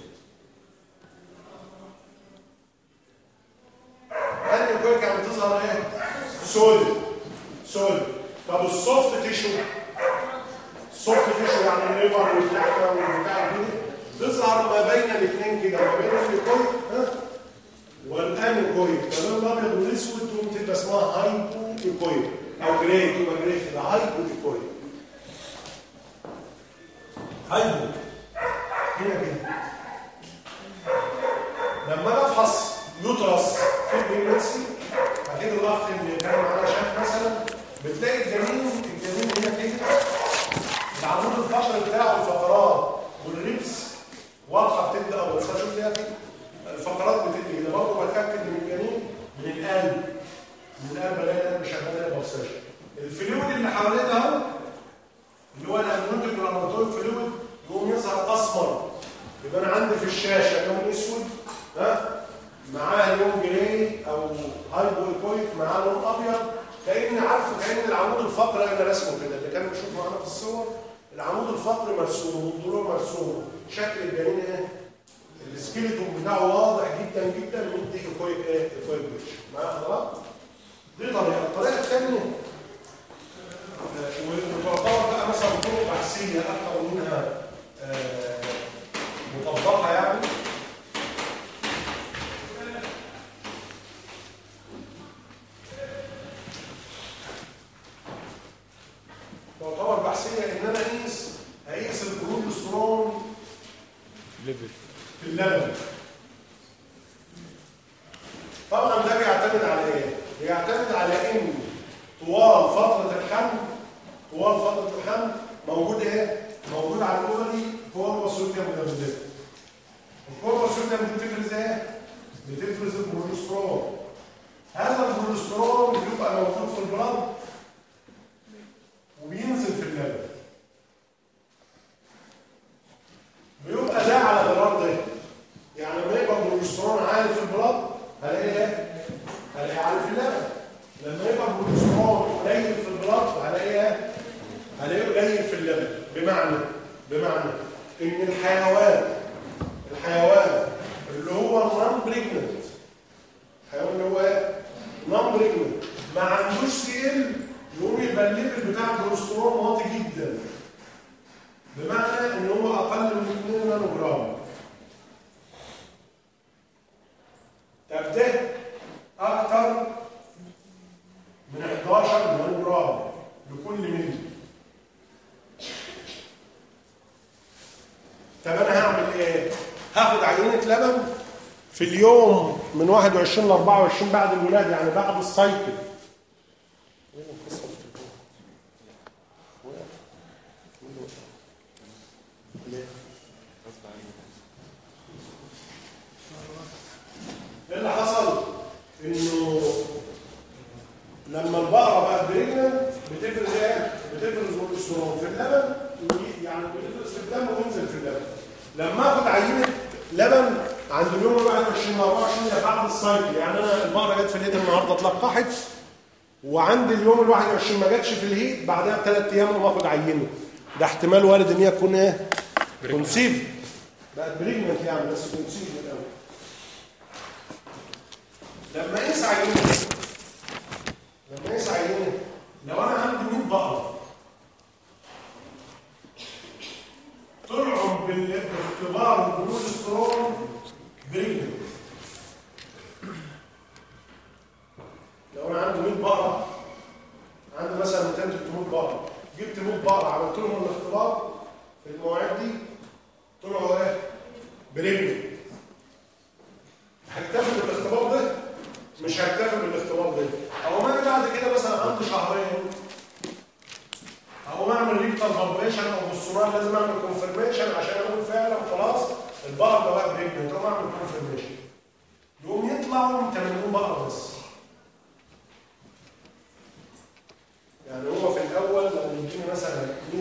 اني بوينت يعني بتظهر ايه؟ سوليد سوليد طب السوفت تيشو السوفت تيشو يعني الليفر واللحمه والبتاع دي تظهر ما بين الاثنين كده ما بين الكويت ها والانيكويد فلون الابيض والاسود تقوم تبقى اسمها هايبو ايكويد او جراي تبقى جراي كده هايبو ايكويد هايبو هنا كده لما انا افحص يوترس في البريجنسي اكيد الاخ اللي كان معانا شاف مثلا بتلاقي الجنين الجنين هنا كده العمود الفقري بتاعه الفقرات والريبس واضحه بتبدا اول شوف ليها كده الفقرات بتدي كده برضه بتاكد من الجنين من القلب من القلب الاقي القلب شغال الاقي بلسيشن الفلويد اللي حواليه ده اهو اللي هو الامنوتيك والامنوتيك فلويد يقوم يظهر اسمر يبقى انا عندي في الشاشه لون اسود ها معاه لون جراي او هايبو ايكويك معاه لون ابيض كاني عارفه كان العمود الفقري انا رسمه كده اللي كان بيشوف معانا في الصور العمود الفقري مرسوم والضلوع مرسوم شكل الجنين ايه السكيلتون بتاعه واضح جدا جدا مدي ايكويك ايه ايكويك بيتش معايا حضرتك دي طريقه الطريقه الثانيه وتعتبر بقى مثلا طرق بحثيه اكثر منها آه، مطبقه يعني تعتبر بحثيه ان انا اقيس اقيس البروجسترون
ليفل
في اللبن طبعا ده بيعتمد على ايه؟ بيعتمد على ان طوال فتره الحمل طوال فتره الحمل موجود ايه؟ موجود على الاوفري كوربا سوديوم مدمدات الكوربا سوديوم دي بتفرز ايه؟ بتفرز البروجسترون هذا البروجسترون بيبقى موجود في البلد وبينزل في اللبن بيبقى ده على غرار ده يعني لما يبقى البروجسترون عالي في البلد هلاقي ايه؟ هلاقي عالي في اللبن لما يبقى البروجسترون قليل في البلد هلاقي ايه؟ هلاقيه قليل في اللبن بمعنى بمعنى ان الحيوان الحيوان اللي هو نون بريجننت الحيوان اللي هو ايه؟ نون بريجننت ما عندوش سيل يقوم يبقى الليفل بتاع البروجسترون واطي جدا بمعنى ان هو اقل من 2 نانو جرام طب ده اكتر من 11 نانو جرام لكل ملي طب انا هعمل ايه هاخد عينه لبن في اليوم من 21 ل 24 بعد الولاده يعني بعد السايكل ايه اللي حصل؟ انه لما البقره بقت بريجننت بتفرز ايه؟ بتفرز بروجسترون في اللبن يعني بتفرز في الدم وينزل في اللبن. لما اخد عينه لبن عند اليوم 21 ل 24 ده بعد السايكل يعني انا البقره جت في الهيد النهارده اتلقحت وعند اليوم ال 21 ما جاتش في الهيد بعدها بثلاث ايام اقوم اخد عينه. ده احتمال وارد ان هي تكون ايه؟ كونسيف بقت بريجننت يعني بس كونسيف من الاول. لما اقيس عينه لما اقيس عينه لو انا عندي 100 بقره طلعوا بال- باختبار البروجسترون بريجننت لو انا عندي 100 بقره عندي مثلا 200 300 بقره جبت 100 بقره عملت لهم الاختبار في المواعيد دي طلعوا ايه؟ بريجننت هكتفي بالاختبار ده مش البقر ده واقف برجله طبعا اعمل كونفرميشن يقوم يطلعوا 80 بقره بس يعني هو في الاول لو يديني مثلا 100%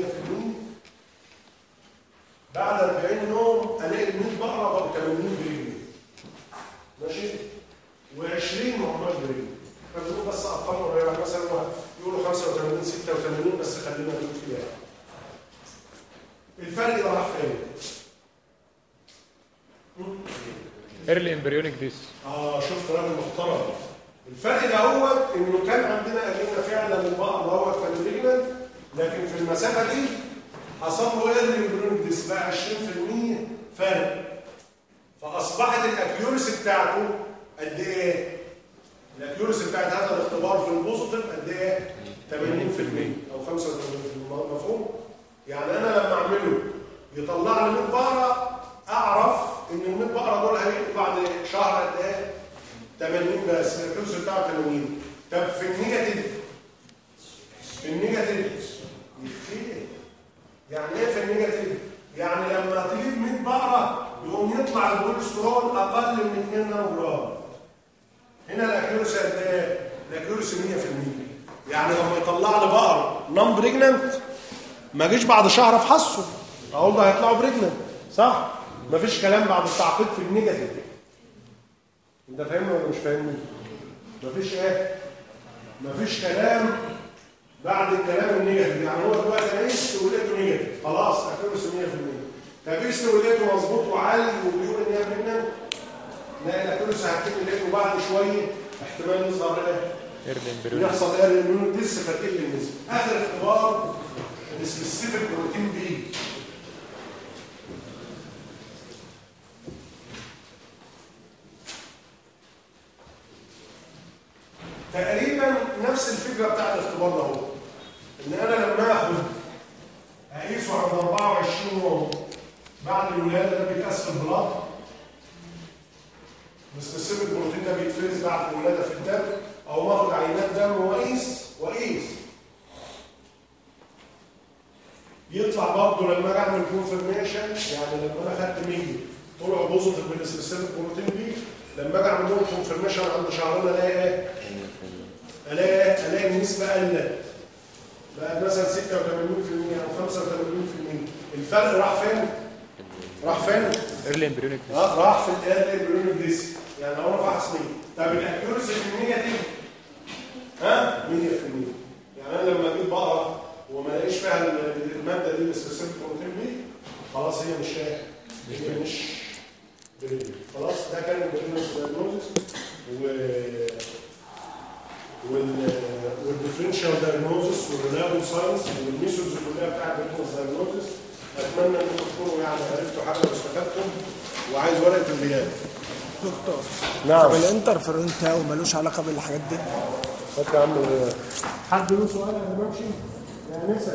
بعد 40 يوم الاقي ال 100 بقره بقوا 80 برجل ماشي و20 ما هماش برجل فبنقول بس ارقام قريبه يعني مثلا واحد يقولوا 85 86 بس خلينا نقول كده يعني. الفرق ده راح فين؟
ايرلي امبريونيك ديس
اه شفت راجل محترم الفرق ده هو انه كان عندنا قابلنا فعلا البقر هو كان رجلا لكن في المسافه دي حصل له ايرلي امبريونيك ديس بقى 20% فرق فاصبحت الاكيورسي بتاعته قد ايه؟ الاكيورسي بتاعت هذا الاختبار في البوزيتيف قد ايه؟ 80% او 85% مفهوم؟ يعني انا لما اعمله يطلع لي 100 بقره اعرف ان ال 100 بقره دول هيبقوا بعد شهر قد ايه؟ 80 بس الاكيورسي بتاعه 80 طب في النيجاتيف في النيجاتيف يخيل يعني ايه في النيجاتيف؟ يعني لما تجيب 100 بقره يقوم يطلع الكوليسترول اقل من 2 نانو جرام هنا الاكيورسي قد ايه؟ الاكيورسي 100% يعني لما يطلع لي بقر نون بريجننت ما جيش بعد شهر افحصه اقول ده هيطلعوا بريجننت صح؟ مفيش كلام بعد التعقيد في النيجاتيف انت فاهمني ولا مش فاهمني؟ مفيش ايه؟ مفيش كلام بعد الكلام النيجاتيف يعني هو دلوقتي انا قست ولقيته نيجاتيف خلاص اكيورسي 100% طب قست ولقيته مظبوط وعالي وبيقول ان هي بريجننت لا الاكيورسي هتكمل لقيته بعد شويه احتمال يظهر ايه؟
ايرلي امبريونيك
بيحصل ايه الاميون لسه فتقل النسبه اخر اختبار السبيسيفيك بروتين بي تقريبا نفس الفكره بتاع الاختبار ده هو ان انا لما اخد اقيسه عند 24 يوم بعد الولاده ده بيتقاس في البلاط السبيسيفيك بروتين ده بيتفرز بعد الولاده في الدم او باخد عينات دم واقيس واقيس يطلع برضه لما اجي اعمل كونفرميشن يعني لما انا خدت 100 طلعوا بوزيتيف من السبيسيفيك بروتين دي لما اجي اعمل لهم كونفرميشن عند شهرين الاقي ايه؟ الاقي ايه؟ الاقي النسبه قلت بقت مثلا 86% او 85% الفرق راح فين؟ راح فين؟
ايرلي امبريونيك ديس
اه راح في الاير امبريونيك ديس يعني لو انا فحص 100 طب الاكيورسي في النيجاتيف ها 100% يعني انا لما اجيب بقره وما الاقيش فيها الماده دي السبيسيفيك بروتين دي خلاص هي مش ايه هي مش بريد. خلاص ده كان البريدنس دايجنوزس و وال والديفرنشال دايجنوزس والريلابل ساينس والميثودز كلها بتاعت البريدنس دايجنوزس اتمنى انكم تكونوا يعني عرفتوا حاجه واستفدتم وعايز ورقه الغياب
دكتور
نعم
طب الانترفيرون بتاعه ملوش علاقه بالحاجات دي
فاكر يا عم حد له سؤال قبل ما امشي؟ يعني نسال